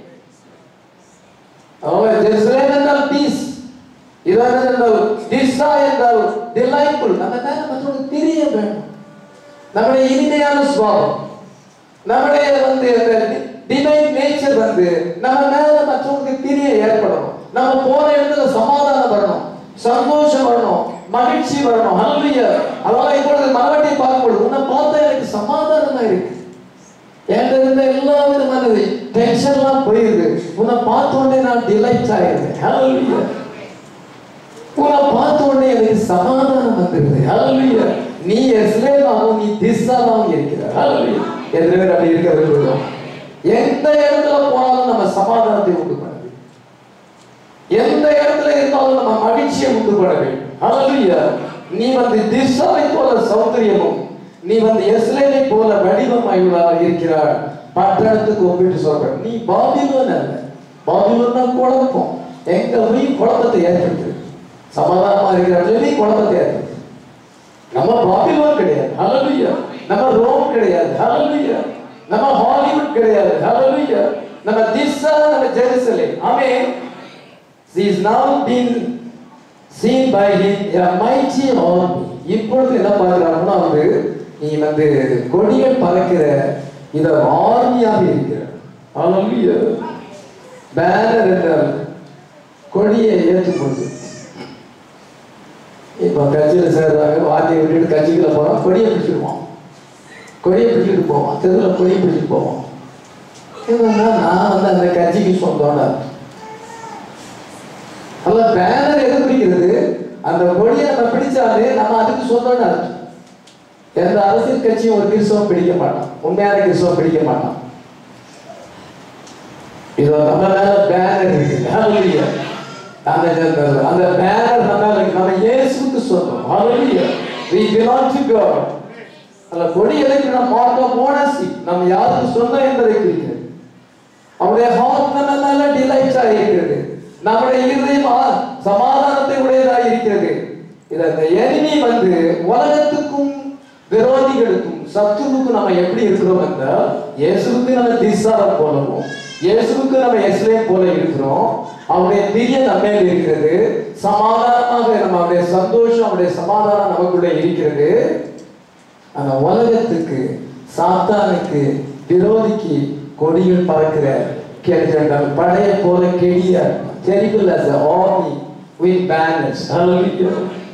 அவங்க ஜெருசலேம் என்றால் பீஸ் இதான் என்றால் திர்சா என்றால் டிலைட்ஃபுல் நம்ம மேல மற்றவங்க தெரிய வேண்டும் நம்முடைய இனிமையான சுவாபம் நம்முடைய வந்து டிவைன் நேச்சர் வந்து நம்ம மேல மற்றவங்களுக்கு பிரிய ஏற்படணும் நம்ம போற இடத்துல சமாதானம் வரணும் சந்தோஷம் வரணும் மகிழ்ச்சி வரணும் ஹalleluya அதனால இப்பொழுது மனவட்டி பார்க்கும்போது உன்னை பார்த்தா எனக்கு சமாதானமா இருக்கு என்கிட்ட இருந்த எல்லா விதமான டென்ஷன்லாம் போயிருது உன்னை பார்த்த உடனே நான் டிலைட் ஆயிருந்தேன் ஹalleluya உன்னை பார்த்த உடனே எனக்கு சமாதானம் வந்துருது ஹalleluya நீ எஸ்லேமாவும் நீ திஸ்ஸாவும் இருக்கிற ஹalleluya எத்தனை பேர் அப்படி இருக்க விரும்புகிறோம் எந்த இடத்துல போனாலும் நம்ம சமாதானத்தை உண்டு பண்ண வேண்டும் எந்த இடத்துல இருந்தாலும் நம்ம மகிழ்ச்சியை உண்டு பண்ண வேண்டும் ஹalleluya நீ வந்து திஸ்ஸாவை போல சௌந்தரியமும் நீ வந்து எஸ்லேமை போல வடிவமாயுள்ளா இருக்கிறார் பட்டணத்துக்கு ஒப்பிட்டு சொல்ற நீ பாபிலோன் அல்ல பாபிலோன் தான் குழப்பம் எங்க போய் குழப்பத்தை ஏற்படுத்து சமாதானமா இருக்கிற நீ குழப்பத்தை ஏற்படுத்து நம்ம பாபிலோன் கிடையாது ஹalleluya நம்ம ரோம் கிடையாது ஹalleluya நம்ம ஹாலிவுட் கிடையாது ஹalleluya நம்ம திஸ்ஸா நம்ம Jerusalem amen she is now being seen by him a mighty army இப்பொழுது என்ன பார்க்கிறாங்கன்னா வந்து நீ வந்து கொடிகள் பறக்கிற இத ஆர்மியாக இருக்கிற ஹalleluya பேனர் என்றால் கொடியை ஏற்றுக்கொண்டு இப்போ கட்சியில் சேர்றாங்க வாத்தியை விட்டுட்டு கட்சிக்குள்ள போகிறோம் கொடியை பிடிச்சிடுவான் கொடியை பிடிச்சிட்டு போவான் தெருவில் கொடியை பிடிச்சிட்டு போவான் என்னன்னா நான் வந்து அந்த கட்சிக்கு சொந்தம்னா அல்ல பேனர் எது பிடிக்கிறது அந்த கொடியை நம்ம பிடிச்சாலே நம்ம அதுக்கு சொந்தம்னு அர்த்தம் எந்த அரசியல் கட்சியும் ஒரு கிறிஸ்தவம் பிடிக்க மாட்டான் உண்மையான கிறிஸ்தவம் பிடிக்க மாட்டான் இது நம்ம மேல பேனர் இருக்கு ஹalleluya அந்த அந்த- அந்த பேனர் நம்ம மேல இருக்கு நம்ம இயேசுவுக்கு சொந்தம் ஹalleluya we belong to god அந்த கொடி எதுக்கு நம்ம மார்க்க போனசி நம்ம யாருக்கு சொந்தம் என்பதை குறிக்கிறது அவருடைய ஹார்ட் நம்ம மேல டிலைட்ஸ் இருக்கிறது நம்முடைய இருதயம் ஆ- சமாதானத்தை உடையதாக இருக்கிறது இது அந்த எனிமி வந்து உலகத்துக்கும் விரோதிகளுக்கும் சத்துருவுக்கு நம்ம எப்படி இருக்கிறோம் என்றால் இயேசுவுக்கு நம்ம திசாரம் போலவும் இயேசுவுக்கு நம்ம எஸ்லேம் போல இருக்கிறோம் அவருடைய பிரிய நம்மேல் இருக்கிறது சமாதானமாக நம்ம அவருடைய சந்தோஷம் அவருடைய சமாதானம் நமக்குள்ள இருக்கிறது அந்த உலகத்துக்கு சாத்தானுக்கு விரோதிக்கு கொடிகள் பறக்கிற கேட்டால் படைய போல கெடிய தெரிபிள் as a army with banners hallelujah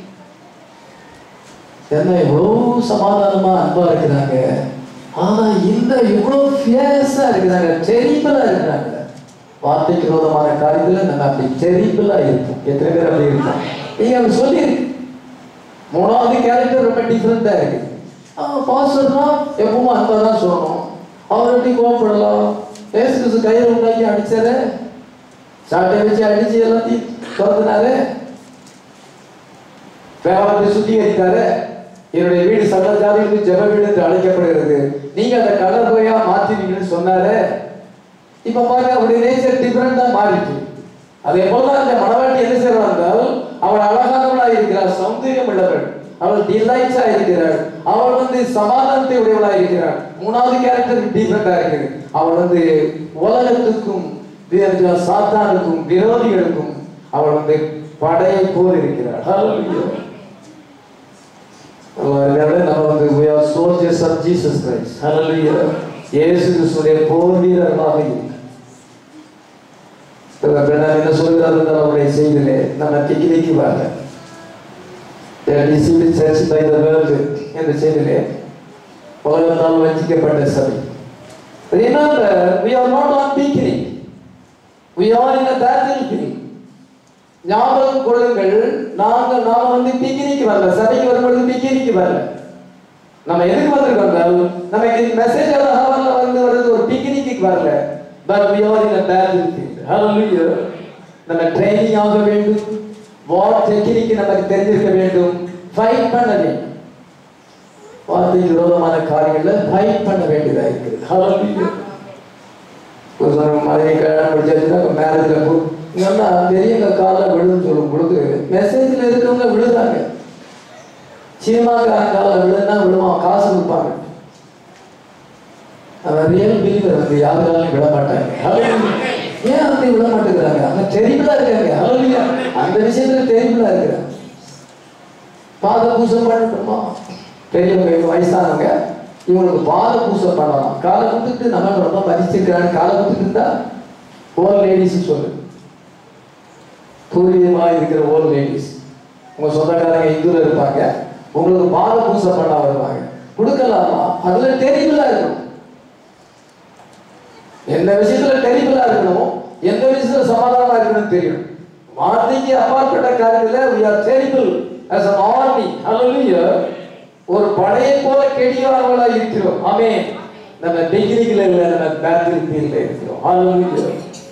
என்ன எவ்வளவு சமாதானமா அன்பா இருக்கிறாங்க ஆனா இந்த இவ்வளவு ஃபியர்ஸா இருக்கிறாங்க டெரிபிளா இருக்கிறாங்க வார்த்தைக்கு விரோதமான காரியத்துல நம்ம அப்படி டெரிபிளா இருப்போம் எத்தனை பேர் அப்படி இருக்கோம் நீங்க அப்படி சொல்லி மூணாவது கேரக்டர் ரொம்ப டிஃப்ரெண்டா இருக்கு அவன் பாஸ்டர்னா எப்பவும் அன்பா தான் சொல்லணும் அவர் எப்படி கோவப்படலாம் ஏசு கிறிஸ்து கையில் உண்டாக்கி அடிச்சாரு சாட்டை வச்சு அடிச்சு எல்லாத்தையும் திறந்துனாரு வேளாண்மை சுத்திகரித்தாரு என்னுடைய வீடு சகல ஜாதிகளுக்கு ஜெப வீடு என்று அழைக்கப்படுகிறது நீங்க அதை கலர் போயா மாத்தினீங்கன்னு சொன்னாரு இப்ப பாருங்க அவருடைய நேச்சர் டிஃபரெண்டா மாறிட்டு அதே போலதான் இந்த மனவாட்டி என்ன செய்யறாள் என்றால் அவள் அழகானவளா இருக்கிறாள் சௌந்தரியம் உள்ளவள் அவள் டிலைட்ஸா இருக்கிறாள் அவள் வந்து சமாதானத்தை உடையவளா இருக்கிறாள் மூணாவது கேரக்டர் டிஃபரெண்டா இருக்குது அவள் வந்து உலகத்துக்கும் வி- சாத்தானுக்கும் விரோதிகளுக்கும் அவள் வந்து படையை போல் இருக்கிறாள் Hallelujah. அதனால நம்ம வந்து we are soldiers of Jesus Christ. Hallelujah. இயேசு கிறிஸ்துடைய போர் வீரர்களாக இருக்கிறோம். பிரதமர் என்ன சொல்கிறார் என்றால் அவருடைய செய்தியிலே நம்ம பிக்னிக்கு வரல disciple church by the world என்ற செய்தியிலே உலகத்தால் வஞ்சிக்கப்பட்ட சபை Remember, we are not on picnic. We are in a battlefield. ஞாபகம் கொள்ளுங்கள் நாங்கள் நாம வந்து பிக்னிக் வரல சபைக்கு வரும்பொழுது பிக்னிக் வரல நம்ம எதுக்கு வந்திருக்கோம் என்றால், நமக்கு மெசேஜ் ஹவர்ல வந்து வருது ஒரு பிக்னிக்கு வரல but we are in a battlefield hallelujah நம்ம ட்ரைனிங் ஆக வேண்டும் வார் டெக்னிக் நமக்கு தெரிஞ்சிருக்க வேண்டும் ஃபைட் பண்ண வேண்டும் வார்த்தைக்கு விரோதமான காரியங்கள்ல ஃபைட் பண்ண வேண்டியதா இருக்குது hallelujah ஒரு சமயம் மனைவி கல்யாணம் முடிச்சாச்சுன்னா மேரேஜில் போ இங்கன்னா பெரியவங்க காலில் விழுன்னு சொல்லும் பொழுது மெசேஜில் இருக்கவங்க விழுதாங்க சினிமாக்காரன் காலில் விழுன்னா விழுவான் காசு கொடுப்பாங்க அவன் ரியல் பிலீவர் வந்து யாருக்காலையும் விட மாட்டாங்க Hallelujah. ஏன் வந்து விட மாட்டேங்கிறாங்க அவங்க தெரிபிளா இருக்காங்க Hallelujah. அந்த விஷயத்துல தெரிபிளா இருக்கிறாங்க பாத பூசம் பண்ணட்டுமா பெரியவங்க இவங்க வயசானவங்க இவங்களுக்கு பாத பூசம் பண்ணலாம் காலை குத்துட்டு நம்ம ரொம்ப மதிச்சிருக்கிறாங்க காலை குத்துட்டு இருந்தா ஓல் லேடிஸ் சொல்லு பூர்வீகமாக இருக்கிற ஓல் லேடிஸ் உங்க சொந்தக்காரங்க இந்துல இருப்பாங்க உங்களுக்கு பாத பூசம் பண்ண வருவாங்க கொடுக்கலாமா அதுல தெரிபிளா இருக்கணும் எந்த விஷயத்துல டெரிபிளா இருக்கணும் எந்த விஷயத்துல சமாதானமா இருக்கணும் தெரியும் வார்த்தைக்கு அப்பாற்பட்ட காரியத்துல we are terrible as an army hallelujah ஒரு படையை போல கெடியார்களா இருக்கிறோம் ஆமென் நம்ம டிகிரிகள் இல்ல நம்ம பேட்டில் ஃபீல்ட்ல இருக்கிறோம் hallelujah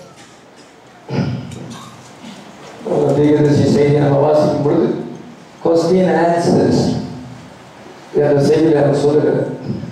ஒரு தீர்க்கதரிசி செய்தி நம்ம வாசிக்கும் பொழுது கொஸ்டின் ஆன்சர்ஸ் என்ற செய்தியில் அவர் சொல்லுகிறார்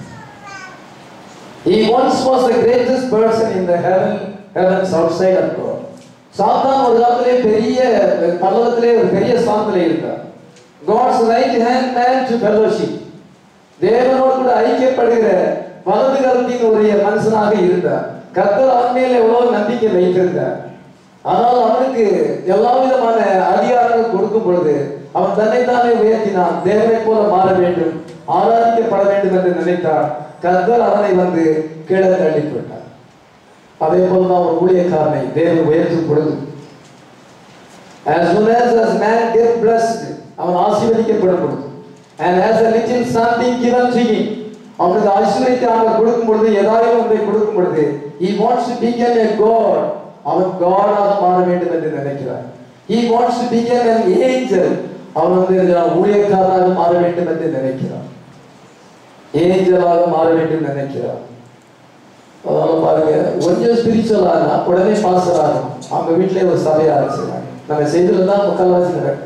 He once was the greatest person in the heaven, heavens outside of God. சாத்தான் ஒரு காலத்திலே பெரிய பல்லவத்திலே ஒரு பெரிய ஸ்தானத்திலே இருந்தார் God's right hand man to fellowship. தேவனோடு கூட ஐக்கியப்படுகிற வலது கரத்தின் உரிய மனுஷனாக இருந்தார் கர்த்தர் அவன் மேல் எவ்வளவு நம்பிக்கை வைத்திருந்தார் ஆனால் அவனுக்கு எல்லா விதமான அதிகாரங்கள் கொடுக்கும் பொழுது அவன் தன்னைத்தானே உயர்த்தினான் தேவனை போல மாற வேண்டும் ஆராதிக்கப்பட வேண்டும் என்று நினைத்தார் கர்த்தர் அவனை வந்து கீழே தள்ளி விட்டார் அதே போலதான் ஒரு ஊழியக்காரனை தேவன் உயர்த்தும் பொழுது as soon as as man get blessed அவன் ஆசீர்வதிக்கப்படும் பொழுது and as a little something given to him அவனுக்கு ஆசீர்வதித்து அவர் கொடுக்கும் பொழுது ஏதாவது ஒன்றை கொடுக்கும் பொழுது he wants to become a god அவன் காடாக மாற வேண்டும் என்று நினைக்கிறார் he wants to become an angel அவன் வந்து ஊழியக்காரனாக மாற வேண்டும் என்று நினைக்கிறான் ஏஞ்சலாக மாற வேண்டும் நினைக்கிறார் அதனால பாருங்க கொஞ்சம் ஸ்பிரிச்சுவலானா உடனே பாஸ்டர் ஆகணும் அவங்க வீட்டிலே ஒரு சபையை ஆரம்பிச்சிருக்காங்க நம்ம செய்தில தான் முக்கால்வாசி நடக்கும்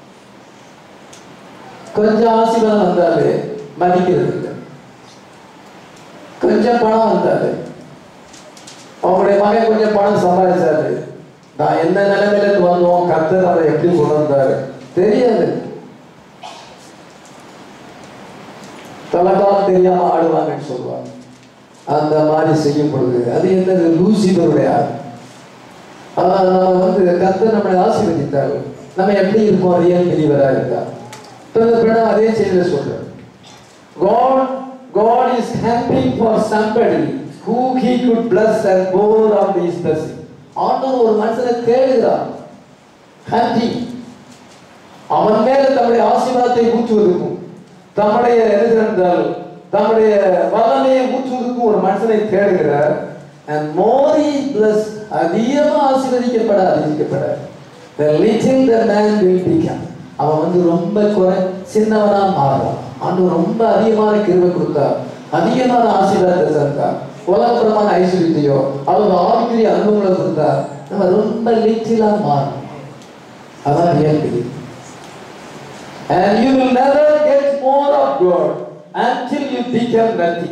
கொஞ்சம் ஆசீர்வாதம் வந்தாலே மதிக்கிறது இல்லை கொஞ்சம் பணம் வந்தாலே அவங்களுடைய மகன் கொஞ்சம் பணம் சம்பாதிச்சாரு நான் எந்த நிலைமையில இருந்து வந்தோம் கர்த்தர் அதை எப்படி கொண்டு வந்தாரு தெரியாது தலைக்காலம் தெரியாம ஆடுவாங்கன்னு சொல்லுவாங்க அந்த மாதிரி செய்யும் பொழுது அது என்னது லூசிபருடைய ஆடு அதான் நம்ம வந்து கர்த்தர் நம்மளை ஆசீர்வதித்தார் நம்ம எப்படி இருக்கோம் ரியல் பிலீவரா இருக்கா இப்போ இந்த படம் அதே செய்தியில சொல்றேன் God God is happy for somebody who he could bless and pour out his blessing ஆண்டவர் ஒரு மனுஷனை தேடுகிறார் ஹாப்பி அவன் மேல தம்முடைய ஆசீர்வாதத்தை ஊற்றுவதற்கும் தம்முடைய எதிர்ந்தால் தம்முடைய வல்லமையை ஊற்றுவதற்கும் ஒரு மனுஷனை தேடுகிறார் and more is blessed அதிகமா ஆசீர்வதிக்கப்பட அதிகப்பட the little the man will become அவன் வந்து ரொம்ப குறை சின்னவனா மாறுறான் ஆண்டவர் ரொம்ப அதிகமான கிருபை கொடுத்தார் அதிகமான ஆசீர்வாதத்தை தந்தார் உலகப்புறமான ஐஸ்வர்யத்தையோ அல்லது ஆவிக்குரிய அனுபவங்களை கொடுத்தார் நம்ம ரொம்ப லிட்டிலா மாறும் அதான் real believe And you will never get more of God until you become nothing.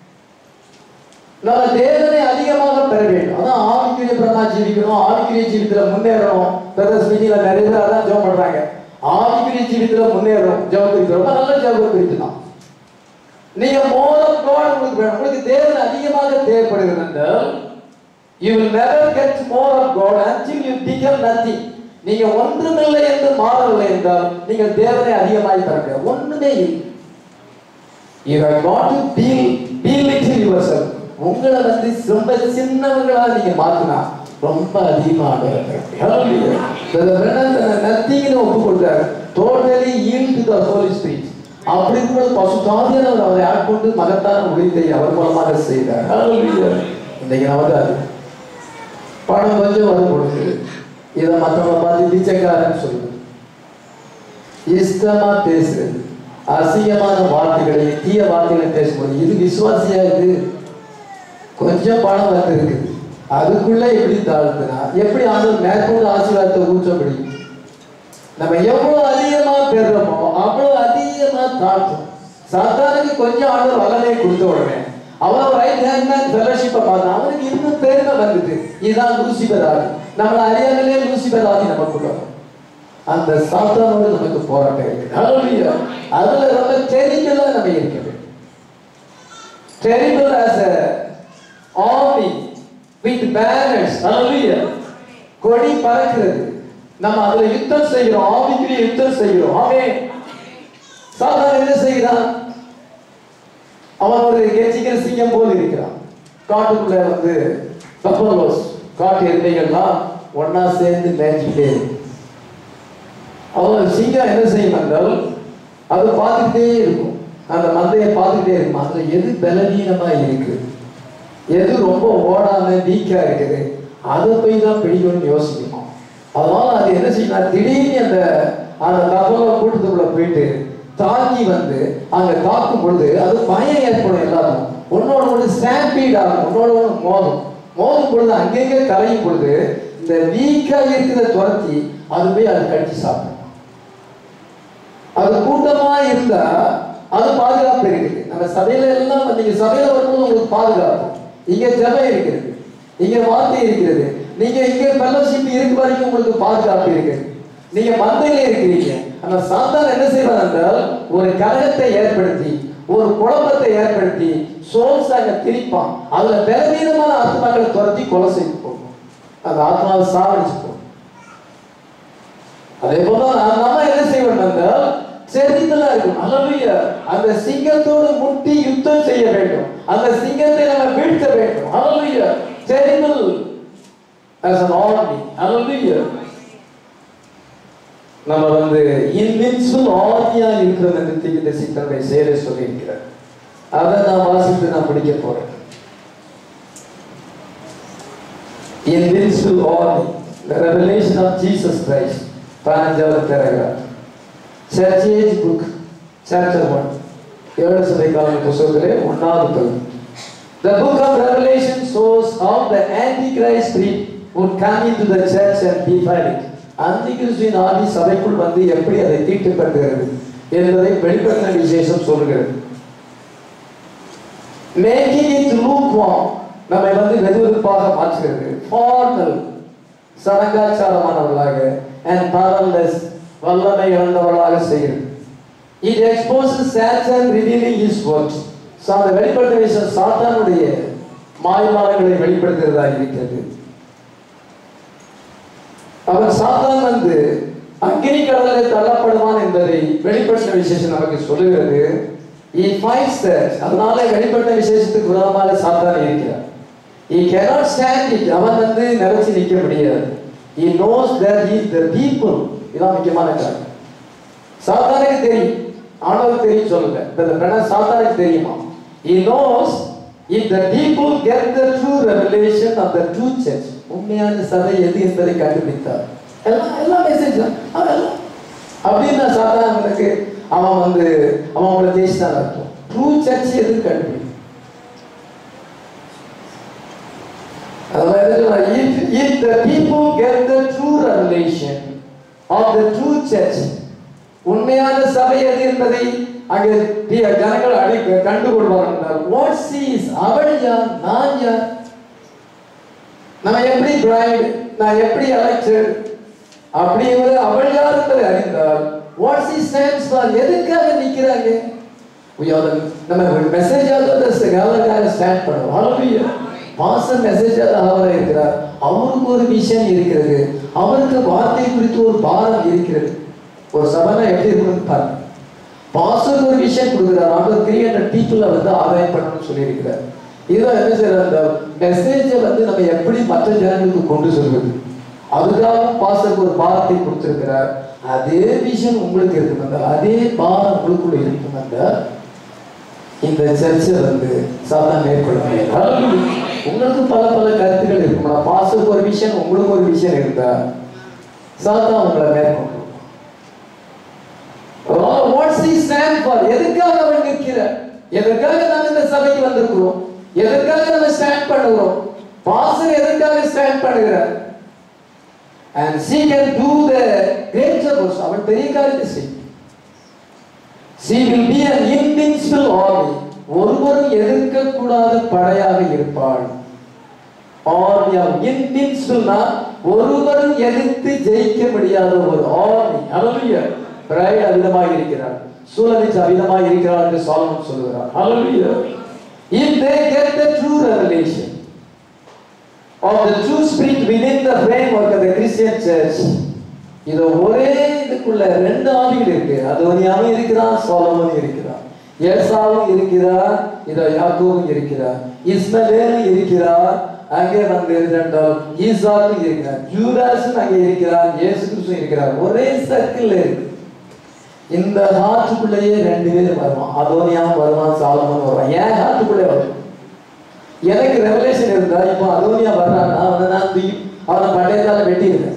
நம்ம தேவனை அதிகமாக பெற வேண்டும் அதான் ஆவிக்குரிய பிரமா ஜீவிக்கணும் ஆவிக்குரிய ஜீவித்துல முன்னேறணும் பிரதர்ஸ் மீட்டிங்ல நிறைய பேர் அதான் ஜெபம் பண்றாங்க ஆவிக்குரிய ஜீவித்துல முன்னேறணும் ஜெபம் குறித்து ரொம்ப நல்ல ஜெபம் குறித்து தான் நீங்க மோர் ஆஃப் காட் உங்களுக்கு வேணும் உங்களுக்கு தேவன் அதிகமாக தேவைப்படுகிறது என்றால் you will never get more of God until you become nothing நீங்க ஒன்றுமில்லை என்று மாறவில்லை என்றால் நீங்கள் தேவனை அதிகமாய் பெற ஒண்ணுமே இல்லை you have got to be be little yourself உங்களை வந்து ரொம்ப சின்னவங்களா நீங்க மாத்தினா ரொம்ப அதிகமாக நத்திங்னு ஒப்பு கொடுத்தாரு totally yield to the holy spirit அப்படி இருக்கும்போது பசு தாதியானவர் அவரை ஆட்கொண்டு மகத்தான உழைத்தை அவர் மூலமாக செய்தார் Hallelujah. இன்னைக்கு நமக்கு அது பணம் கொஞ்சம் வரும் பொழுது இதை மற்றவங்க பார்த்து பிச்சைக்காரன்னு சொல்லுது இஷ்டமா பேசுறது அசிங்கமான வார்த்தைகளை தீய வார்த்தைகளை பேசும்போது இது விசுவாசியா இது கொஞ்சம் பணம் வந்து இருக்குது அதுக்குள்ள எப்படி தாழ்த்துனா எப்படி ஆண்டவர் மேற்கொண்டு ஆசீர்வாதத்தை ஊற்ற முடியும் நம்ம எவ்வளவு அதிகமா பெறுறோமோ அவ்வளவு அதிகமா தாழ்த்தும் சாத்தானுக்கு கொஞ்சம் ஆண்டவர் வல்லமையை கொடுத்த உடனே அவன் ரைட் ஹேண்ட் மேன் ஃபெலோஷிப்பை பார்த்தான் அவனுக்கு இன்னும் பெருமை வந்துட்டு இதுதான் லூசிபர் ஆதி நம்மளை அறியாமலே லூசிபர் ஆதி நமக்குள்ள வரும். அந்த சாத்தானோடு நமக்கு போராட்டம் இருக்கு Hallelujah. அதுல ரொம்ப டெரிபிளா நம்ம இருக்கிறது terrible as a army with banners hallelujah கொடி பறக்கிறது நம்ம அதுல யுத்தம் செய்கிறோம் ஆவிக்குரிய யுத்தம் செய்கிறோம் ஆமே சாத்தான் என்ன செய்கிறான் அவன் ஒரு கெச்சிக்கிற சிங்கம் போல் இருக்கிறான் காட்டுக்குள்ள வந்து பப்பலோஸ் காட்டு எருமைகள்லாம் ஒண்ணா சேர்ந்து மேய்ச்சிக்கிட்டே இருக்கும் அவன் சிங்கம் என்ன செய்யும் என்றால் அது பார்த்துக்கிட்டே இருக்கும் அந்த மந்தையை பார்த்துக்கிட்டே இருக்கும் அதுல எது பலவீனமா இருக்கு எது ரொம்ப ஓடாம வீக்கா இருக்குது அதை போய் தான் பிடிக்கணும்னு யோசிக்கணும் அதனால அது என்ன செய்யணும் திடீர்னு அந்த அந்த தகவலை கூட்டத்துக்குள்ள போயிட்டு தாக்கி வந்து அங்க தாக்கும் பொழுது அது பயம் ஏற்படும் எல்லாருக்கும் ஒன்னோட ஒன்று ஸ்டாம்பீட் ஆகும் ஒன்னோட ஒன்று மோதும் மோதும் பொழுது அங்கங்கே கலையும் பொழுது இந்த வீக்கா இருக்கிறத துரத்தி அது போய் அது கடிச்சு சாப்பிடும் அது கூட்டமா இருந்தா அது பாதுகாப்பு இருக்குது நம்ம சபையில எல்லாம் நீங்க சபையில வரும்போது உங்களுக்கு பாதுகாப்பு இங்க ஜெபம் இருக்கிறது இங்க வார்த்தை இருக்கிறது நீங்க இங்க ஃபெல்லோஷிப் இருக்கு வரைக்கும் உங்களுக்கு பாதுகாப்பு இருக்குது நீங்க மந்தையில இருக்கிறீங்க ஆனா சாத்தான் என்ன செய்வார் என்றால் ஒரு கலகத்தை ஏற்படுத்தி ஒரு குழப்பத்தை ஏற்படுத்தி சோல்ஸ் அங்க திரிப்பான் அதுல பலவீனமான ஆத்மாக்களை துரத்தி கொலை செய்து போகும் அந்த ஆத்மாவை சாவடிச்சு போகும் அதே போல நாம் நம்ம என்ன செய்வோம் என்றால் செறிந்தலா இருக்கும் அல்லலுயா அந்த சிங்கத்தோடு முட்டி யுத்தம் செய்ய வேண்டும் அந்த சிங்கத்தை நம்ம வீழ்த்த வேண்டும் அல்லலுயா செறிந்தல் as an army அல்லலுயா நம்ம வந்து இன்வின்சிபிள் ஆர்மியா இருக்கிறது என்று தீவிர சித்தனுடைய செயலை சொல்லியிருக்கிறார் அதை நான் வாசித்து நான் முடிக்க போறேன் invincible army the revelation of Jesus Christ பதினஞ்சாவது paragraph church age book chapter one ஏழு சபை கால புத்தகத்திலே ஒன்றாவது பகுதி The book of Revelation shows how the Antichrist spirit would come into the church and defile it. அந்திகிறிஸ்துவின் ஆவி சபைக்குள் வந்து எப்படி அதை தீட்டுப்படுகிறது என்பதை வெளிப்படுத்தின விசேஷம் சொல்லுகிறது மேக்கிங் இட் லூக்வாம் நம்மை வந்து வெதுவெதுப்பாக மாற்றுகிறது ஃபார்மல் சடங்காச்சாரமானவர்களாக அண்ட் பவர்லெஸ் வல்லமை இழந்தவர்களாக செய்கிறது it exposes Satan revealing his works so அந்த வெளிப்படுத்த விஷயம் சாத்தானுடைய மாயமானங்களை வெளிப்படுத்துகிறதா இருக்கிறது அவன் சாத்தான் வந்து அக்னி கடலில் தள்ளப்படுவான் என்பதை வெளிப்படுத்த விசேஷம் நமக்கு சொல்லுகிறது he finds that அதனால வெளிப்பட்ட விசேஷத்துக்கு விரோதமாக சாத்தான் இருக்கிறார் he cannot stand it அவன் வந்து நிலைச்சு நிற்க முடியாது he knows that he is the people இதான் முக்கியமான காரணம் சாத்தானுக்கு தெரியும் ஆண்டவருக்கு தெரியும் சொல்லல இந்த பிரண சாத்தானுக்கு தெரியுமா he knows if the people get the true revelation of the true church உண்மையான சபை எது என்பதை கண்டுபிடித்தார் எல்லாம் எல்லாம் மெசேஜ் தான் அதெல்லாம் அப்படின்னு சாத்தான் அவனுக்கு அவன் வந்து அவன் அவங்கள ஜெயிச்சுதான் அர்த்தம் ட்ரூ சர்ச் எது கண்டுபிடி அதாவது if if the people get the true revelation of the true church உண்மையான சபை எது என்பதை அங்கே தி- ஜனங்கள் அடி கண்டுகொள்வார்கள் வாட் சீஸ் அவள் யார் நான் யார் நான் எப்படி பிரைட் நான் எப்படி எலெக்டட் அப்படி ஒரு அவள் யார் என்பதை அறிந்தால் வாட் சி ஸ்டாண்ட்ஸ் ஃபார் எதுக்காக நிக்கிறாங்க We are the- நம்ம மெசேஜ் ஆக ஸ்டாண்ட் பண்ணுவோம் ஹalleluya பாசம் மெசேஜ் அவர் இருக்கிறார் அவருக்கு ஒரு விஷன் இருக்கிறது அவருக்கு வார்த்தை குறித்து ஒரு பாரம் இருக்கிறது ஒரு சபனை எப்படி இருக்கணும்னு பாருங்க பாஸ்டருக்கு ஒரு விஷயம் கொடுக்குறாரு ஆண்டவர் த்ரீ ஹண்ட்ரட் பீப்புளை வந்து ஆதாயம் பண்ணணும்னு சொல்லியிருக்கிறார் இதுதான் என்ன செய்யற அந்த மெசேஜை வந்து நம்ம எப்படி மற்ற ஜனங்களுக்கு கொண்டு சொல்வது அதுக்காக பாஸ்டருக்கு ஒரு பாரத்தை கொடுத்திருக்கிறார் அதே விஷயம் உங்களுக்கு இருக்குங்க அதே பாரம் உங்களுக்குள்ள இருக்குங்க இந்த சர்ச்சை வந்து சாத்தான் மேற்கொள்ள முடியாது உங்களுக்கு பல பல கருத்துக்கள் இருக்கும் பாஸ்டருக்கு ஒரு விஷயம் உங்களுக்கு ஒரு விஷயம் இருந்தா சாத்தான் உங்களை மேற்கொண்டு வாட்ஸ் he stand for எதுக்காக அவன் நிற்கிறார் எதற்காக நாம் இந்த சபைக்கு வந்திருக்கிறோம் எதற்காக நம்ம ஸ்டாண்ட் பண்ணுகிறோம் பாஸ்டர் எதற்காக ஸ்டாண்ட் பண்ணுகிறார் and she can do the greater works அவன் பெரிய காரியத்தை செய்யும் she will be an invincible army ஒருவரும் எதிர்க்கக்கூடாத படையாக இருப்பாள் army of invincible ஒருவரும் எதிர்த்து ஜெயிக்க முடியாத ஒரு ஆர்மி ஹalleluya பிரைட் அவிதமாக இருக்கிறார் சூழலிச்சு அவிதமாக இருக்கிறார் என்று சாலமன் சொல்லுகிறார் ஹalleluya if they get the true revelation of the true spirit within the framework of the Christian church இது ஒரே இதுக்குள்ள ரெண்டு ஆவிகள் இருக்கு அதோனியாவும் இருக்கிறான் சோலமும் இருக்கிறான் ஏசாவும் இருக்கிறார் இதோ யாக்கோவும் இருக்கிறார் இஸ்மவேலும் இருக்கிறார் அங்கே வந்து இரண்டால் ஈசாக்கும் இருக்கிறார் ஜூதாஸும் அங்கே இருக்கிறார் இயேசு கிறிஸ்துவும் இருக்கிறார் ஒரே சர்க்கிள் இருக்கு இந்த ஹார்ட்டுக்குள்ளேயே ரெண்டு பேரும் வருவான் அதோனியாவும் வருவான் சாலமும் வருவான் ஏன் ஹார்ட்டுக்குள்ளே வரும் எனக்கு ரெவலேஷன் இருந்தா இப்போ அதோனியா வர்றான்னா அவனை நான் தூக்கி அவனை பண்டையத்தால வெட்டியிருக்கேன்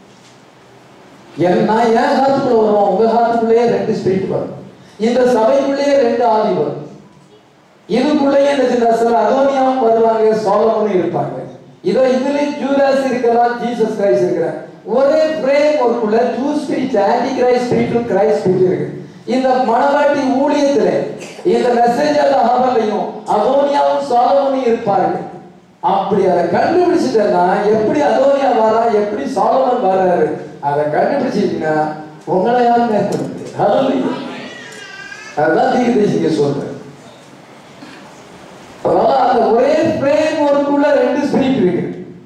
என் நான் ஏன் ஹாத்துக்குள்ள வருவான் உங்க ஹாத்துக்குள்ளேயே ரெண்டு ஸ்பிரிட் வரும் இந்த சபைக்குள்ளேயே ரெண்டு ஆவி வரும் இதுக்குள்ளேயே என்ன செய்யற சார் அதோனியாவும் வருவாங்க சோலமும் இருப்பாங்க இதோ இதுலயும் ஜூதாஸ் இருக்கிறான் ஜீசஸ் கிரைஸ்ட் இருக்கிறான் ஒரே பிரேம் ஒர்க்குள்ள டூ ஸ்பிரிட் ஆன்டி கிரைஸ்ட் ஸ்பிரிட்டும் கிரைஸ்ட் ஸ்பிரிட் இருக்கு இந்த மணவாட்டி ஊழியத்துல இந்த மெசேஜ் ஹவர்லையும் அதோனியாவும் சாலமோனும் இருப்பார்கள் அப்படி அதை கண்டுபிடிச்சிட்டேன்னா எப்படி அதோனியா வரா எப்படி சாலமன் வராரு அதை கண்டுபிடிச்சிட்டீங்கன்னா உங்களை யாரும் மேற்கொள்ளுது ஹalleluya அதுதான் தீர்க்கதரிசிங்க சொல்றேன் அதனால அந்த ஒரே பிரேம் ஒர்க்குள்ள ரெண்டு ஸ்பிரிட் இருக்கு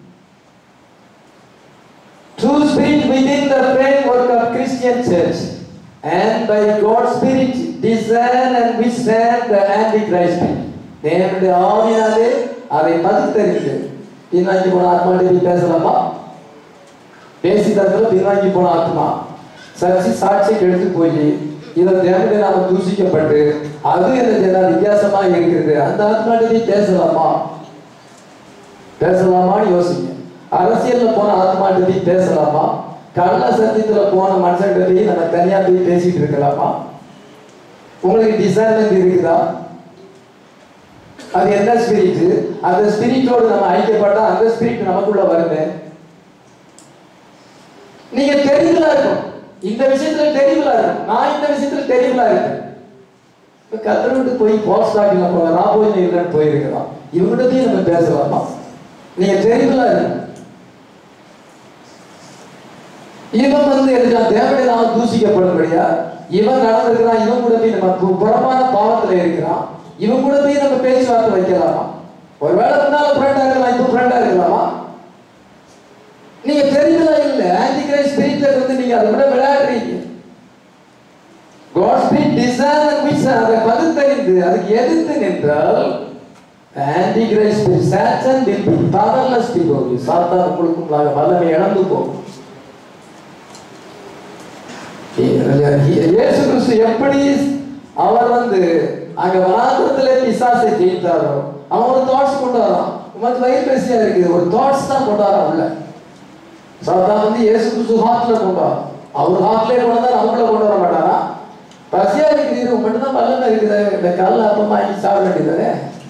True spirit within the framework of Christian church and by God's spirit discern and withstand the antichrist spirit. தேவனுடைய ஆவியாலே அதை பகுத்தறிந்து பின்னாங்கி போன ஆத்மாட்டை நீ பேசலாமா பேசி தரத்துல பின்னாங்கி போன ஆத்மா சர்ச்சி சாட்சிக்கு எடுத்து போய் இதை தேவனுடைய நாம தூசிக்கப்பட்டு அது என்ன செய்யலாம் வித்தியாசமா இருக்கிறது அந்த ஆத்மாட்டை நீ பேசலாமா பேசலாமான்னு யோசிங்க அரசியல்ல போன ஆத்மாட்ட போய் பேசலாமா கள்ள சத்தியத்துல போன மனுஷன்கிட்ட போய் நம்ம தனியா போய் பேசிட்டு இருக்கலாமா உங்களுக்கு டிசைன்மெண்ட் இருக்குதா அது என்ன ஸ்பிரிட் அந்த ஸ்பிரிட்டோடு நம்ம ஐக்கியப்பட்டா அந்த ஸ்பிரிட் நமக்குள்ள வருமே நீங்க தெரிவுலா இருக்கும் இந்த விஷயத்துல தெரிவுலா இருக்கும் நான் இந்த விஷயத்துல தெரிவுலா இருக்கேன் இப்ப கத்தர் விட்டு போய் போஸ்ட் ஆஃபீஸ்ல போல நான் போய் இல்லைன்னு போயிருக்கலாம் இவங்ககிட்டயும் நம்ம பேசலாமா நீங்க தெரிவுலா இருக்கும் இவன் வந்து எதுக்கா தேவையை நாம் தூசிக்கப்படும்படியா இவன் நடந்திருக்கிறான் இவன் கூட போய் நம்ம பு- புறமான பாவத்துல இருக்கிறான் இவன் கூட போய் நம்ம பேச்சுவார்த்தை வைக்கலாமா ஒருவேளை முன்னால ஃப்ரெண்டா இருக்கலாம் இப்போ ஃப்ரெண்டா இருக்கலாமா நீங்க தெரியுதா இல்ல ஆன்டி கிரைஸ்ட் ஸ்பிரிட்ல இருந்து நீங்க அதை விட விளையாடுறீங்க God spirit desire and which அதை பகுத்தறிந்து அதுக்கு எதிர்த்து நின்றால் anti Christ spirit Satan will be powerless before you சாத்தான் உங்களுக்குள்ளாக வல்லமை இழந்து போகும் இயேசு கிறிஸ்து எப்படி அவர் வந்து அங்க வனாந்திரத்திலே பிசாசை ஜெயித்தாரோ அவன் ஒரு தாட்ஸ் கொண்டு வரான் உமக்கு வயிறு பேசியா இருக்குது ஒரு தாட்ஸ் தான் கொண்டு வரான் உள்ள சாத்தான் வந்து இயேசு கிறிஸ்து ஹார்ட்ல கொண்டு வரான் அவர் ஹார்ட்லயே கொண்டு வந்தா நம்மள கொண்டு வர மாட்டாரா பசியா இருக்கிறீங்க மட்டும் தான் வல்லமை இருக்குது இந்த கல்ல அப்பமா வாங்கி சாப்பிட வேண்டியதானே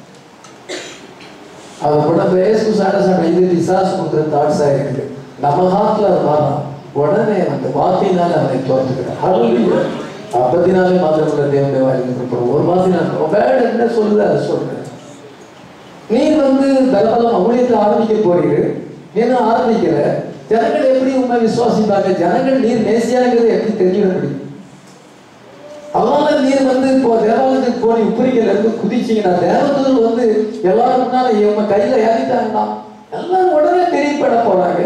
அதை கூட இந்த இயேசு சாண்ட சாண்ட இது பிசாசு கொடுக்குற தாட்ஸா இருக்குது நம்ம ஹார்ட்ல வரான் உடனே அந்த வார்த்தையினால அவனை தோற்றுக்கிறான் ஹalleluya அப்பத்தினாலே மாத்திரமுள்ள தேவனுடைய வாயிலிருந்து புறப்படும் ஒரு வார்த்தையினால் வேர்டு என்ன சொல்லுது அதை சொல்றேன் நீர் வந்து பலபலம் ஊழியத்தை ஆரம்பிக்க போறீரு நீனும் ஆரம்பிக்கல ஜனங்கள் எப்படி உண்மை விசுவாசிப்பாங்க ஜனங்கள் நீர் நேசியாங்கிறது எப்படி தெரிய முடியும் அதனால நீர் வந்து இப்போ தேவாலயத்துக்கு போய் உப்பரிக்கையில இருந்து குதிச்சீங்கன்னா தேவதூர் வந்து எல்லாரும் முன்னால இவங்க கையில ஏறிட்டாங்கன்னா எல்லாரும் உடனே தெரியப்பட போறாங்க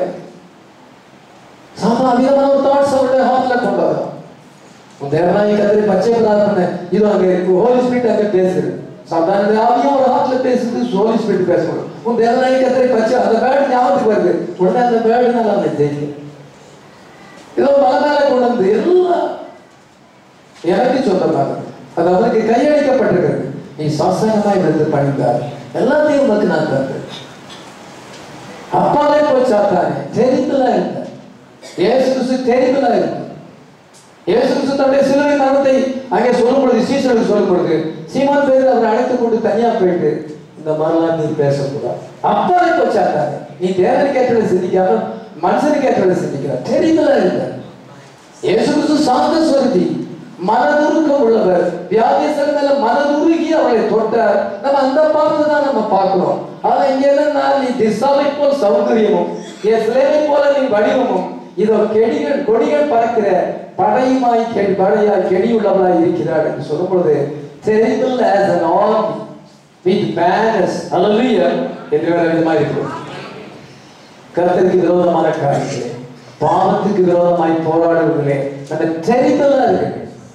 சாமா விதமான ஒரு தாட்ஸ் அவருடைய ஹார்ட்ல கொண்டு வரும் உன் தேவனாய் கத்திரி பச்சை பிரார்த்தனை இது அங்க இருக்கு ஹோலி ஸ்பிரிட் அங்க பேசுது சாதாரண ஆவியும் ஒரு ஹார்ட்ல பேசுது ஹோலி ஸ்பிரிட் பேசணும் உன் தேவனாய் கத்திரி பச்சை அந்த பேர்டு ஞாபகத்துக்கு வருது உடனே அந்த பேர்டுனால அவனை ஜெயிக்கும் இதோ மலை மேல கொண்டு வந்து எல்லாம் எனக்கு சொந்தமாக அது அவனுக்கு கையளிக்கப்பட்டிருக்கிறது நீ சாசனமாய் இருந்து பணிந்தார் எல்லாத்தையும் உனக்கு நான் தந்தேன் அப்பாலே போய் சாத்தானே தெரிந்தலா இருந்த இயேசு கிறிஸ்து தெரிந்தலா இருந்த இயேசு கிறிஸ்து தன்னுடைய சிலுவை மரணத்தை அங்கே சொல்லும் பொழுது சீசனுக்கு சொல்லும் பொழுது சீமான் பேர் அவரை அழைத்து கொண்டு தனியா போயிட்டு இந்த மாதிரிலாம் நீ பேசக்கூடாது அப்பாலே போய் சாத்தானே நீ தேவனுக்கு ஏற்றதை சிந்திக்காம மனுஷனுக்கு ஏற்றதை சிந்திக்கிறார் தெரிந்தலா இருந்த இயேசு கிறிஸ்து சாந்த சுவர்த்தி மனதுருக்கம் உள்ளவர் வியாதியஸ்தர் மேல மனதுருகி அவளை தொட்டார் நம்ம அந்த பார்த்து தான் நம்ம பார்க்கிறோம் ஆனா இங்க என்னன்னா நீ திசாவை போல் சௌந்தரியமும் என் சிலைவை போல நீ வடிவமும் இதோ கெடிகள் கொடிகள் பறக்கிற படையுமாய் கெடி படையாய் கெடி உள்ளவளாய் இருக்கிறார் என்று சொல்லும் பொழுது terrible as an army with banners hallelujah என்று வேற விதமாக இருக்கும் கர்த்தருக்கு விரோதமான காரியங்களே பாவத்துக்கு விரோதமாய் போராடுவதிலே அந்த தெரிதலா இருக்கு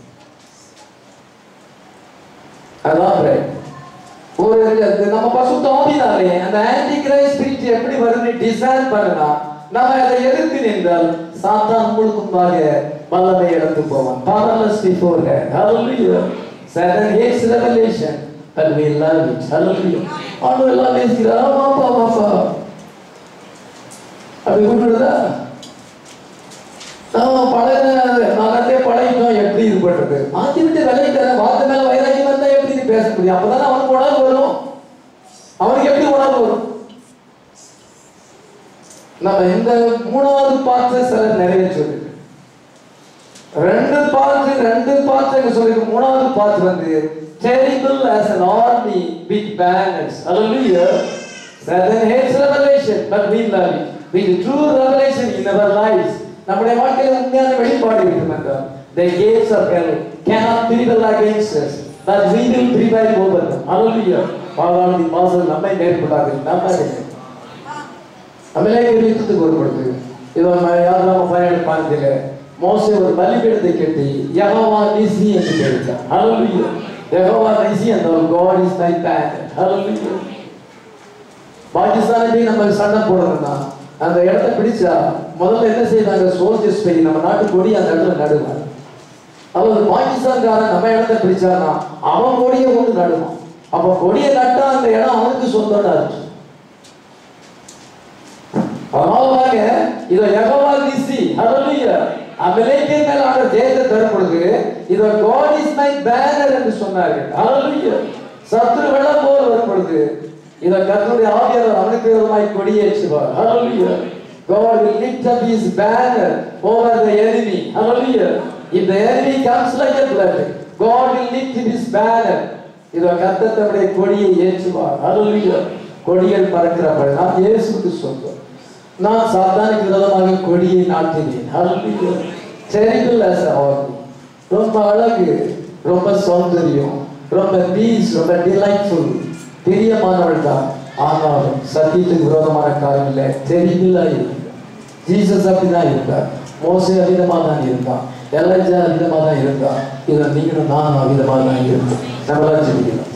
அதான் pray. ஒரு அது நம்ம பசுத்த ஆவினாலே அந்த ஆன்டி கிரைஸ்ட் ஸ்பிரிட் எப்படி வருது டிசைன் பண்ணுனா நம்ம அதை எதிர்த்து நின்றால் சாத்தான் உங்களுக்கு முன்பாக வல்லமை இழந்து போவான் powerless before her hallelujah Satan hates revelation but we love it hallelujah ஆண்டு எல்லாம் நேசிக்கிறார் வாப்பா வாப்பா அப்படி கூப்பிடுதா நம்ம பழகின நாளே பழகிட்டோம் எப்படி இது பண்றது மாத்தி விட்டு விளையிட்ட வார்த்தை மேல வைராக்கியம் வந்தா எப்படி இது பேச முடியும் அப்பதானே அவனுக்கு உணர்வு வரும் அவனுக்கு எப்படி உணர்வு வரும் நம்ம இந்த மூணாவது பார்த்து சிலர் நிறைவேற்றுவது ரெண்டு பார்த்து ரெண்டு பார்த்து சொல்லி மூணாவது பார்த்து வந்து terrible as an army with banners hallelujah Satan hates revelation but we love it with true revelation in our lives நம்முடைய வாழ்க்கையில உண்மையான வெளிப்பாடு இருக்கும் என்றால் the gates of hell cannot prevail against us but we will prevail over them hallelujah பாதாளத்தின் வாசல் நம்மை நேர்படாது நம்ம அமலேக யுத்தத்துக்கு ஒருப்படுது இதோ யார் நம்ம பயணம் பார்த்ததில்ல மோசே ஒரு பலிபீடத்தை கட்டி யெகோவா நிசி என்று கேட்டான் ஹalleluya Jehovah நிசி and our God is my banner hallelujah பாகிஸ்தானை போய் நம்ம சண்டை போடணும்னா அந்த இடத்த பிடிச்சா முதல்ல என்ன செய்வாங்க சோல்ஜர்ஸ் போய் நம்ம நாட்டு கொடி அந்த இடத்துல நடுவாங்க அவர் பாகிஸ்தான்காரன் நம்ம இடத்த பிடிச்சானா அவன் கொடியை கொண்டு நடுவான் அப்ப கொடியை நட்டா அந்த இடம் அவனுக்கு சொந்தம்னு அர்த்தம் அதனால இதோ யெகோவா நிசி ஹalleluya அமலேக்கின் மேல் ஆண்ட ஜெயத்தை தரும் பொழுது இதோ God is my banner என்று சொன்னார்கள் ஹalleluya சத்துரு வெள்ளம் போல் வரும் பொழுது இதோ கர்த்தருடைய ஆவியானவர் அவனுக்கு விரோதமாய் கொடியேற்றுவார் ஹalleluya God will lift up his banner over the enemy hallelujah if the enemy comes like a flood God will lift his banner இதோ கர்த்தர் தம்முடைய கொடியை ஏற்றுவார் ஹalleluya கொடிகள் பறக்கிறபடி நாம் இயேசுவுக்கு சொந்தம் நான் சாத்தானுக்கு விரோதமாக கொடியை நாட்டினேன் ஹalleluya terrible as a army ரொம்ப அழகு ரொம்ப சௌந்தரியம் ரொம்ப பீஸ் ரொம்ப டிலைட்ஃபுல் பிரியமானவள் தான் ஆனாலும் சத்தியத்துக்கு விரோதமான காரியம் இல்லை தெரிவில்லா இருக்கு ஜீசஸ் அப்படிதான் இருந்தார் மோசே அவிதமாக தான் இருந்தான் எல்லைஜா அவிதமாக தான் இருந்தான் இதை நீங்களும் நானும் அவிதமாக தான் இருந்தோம் நம்மளாம் ஜெபிக்கலாம்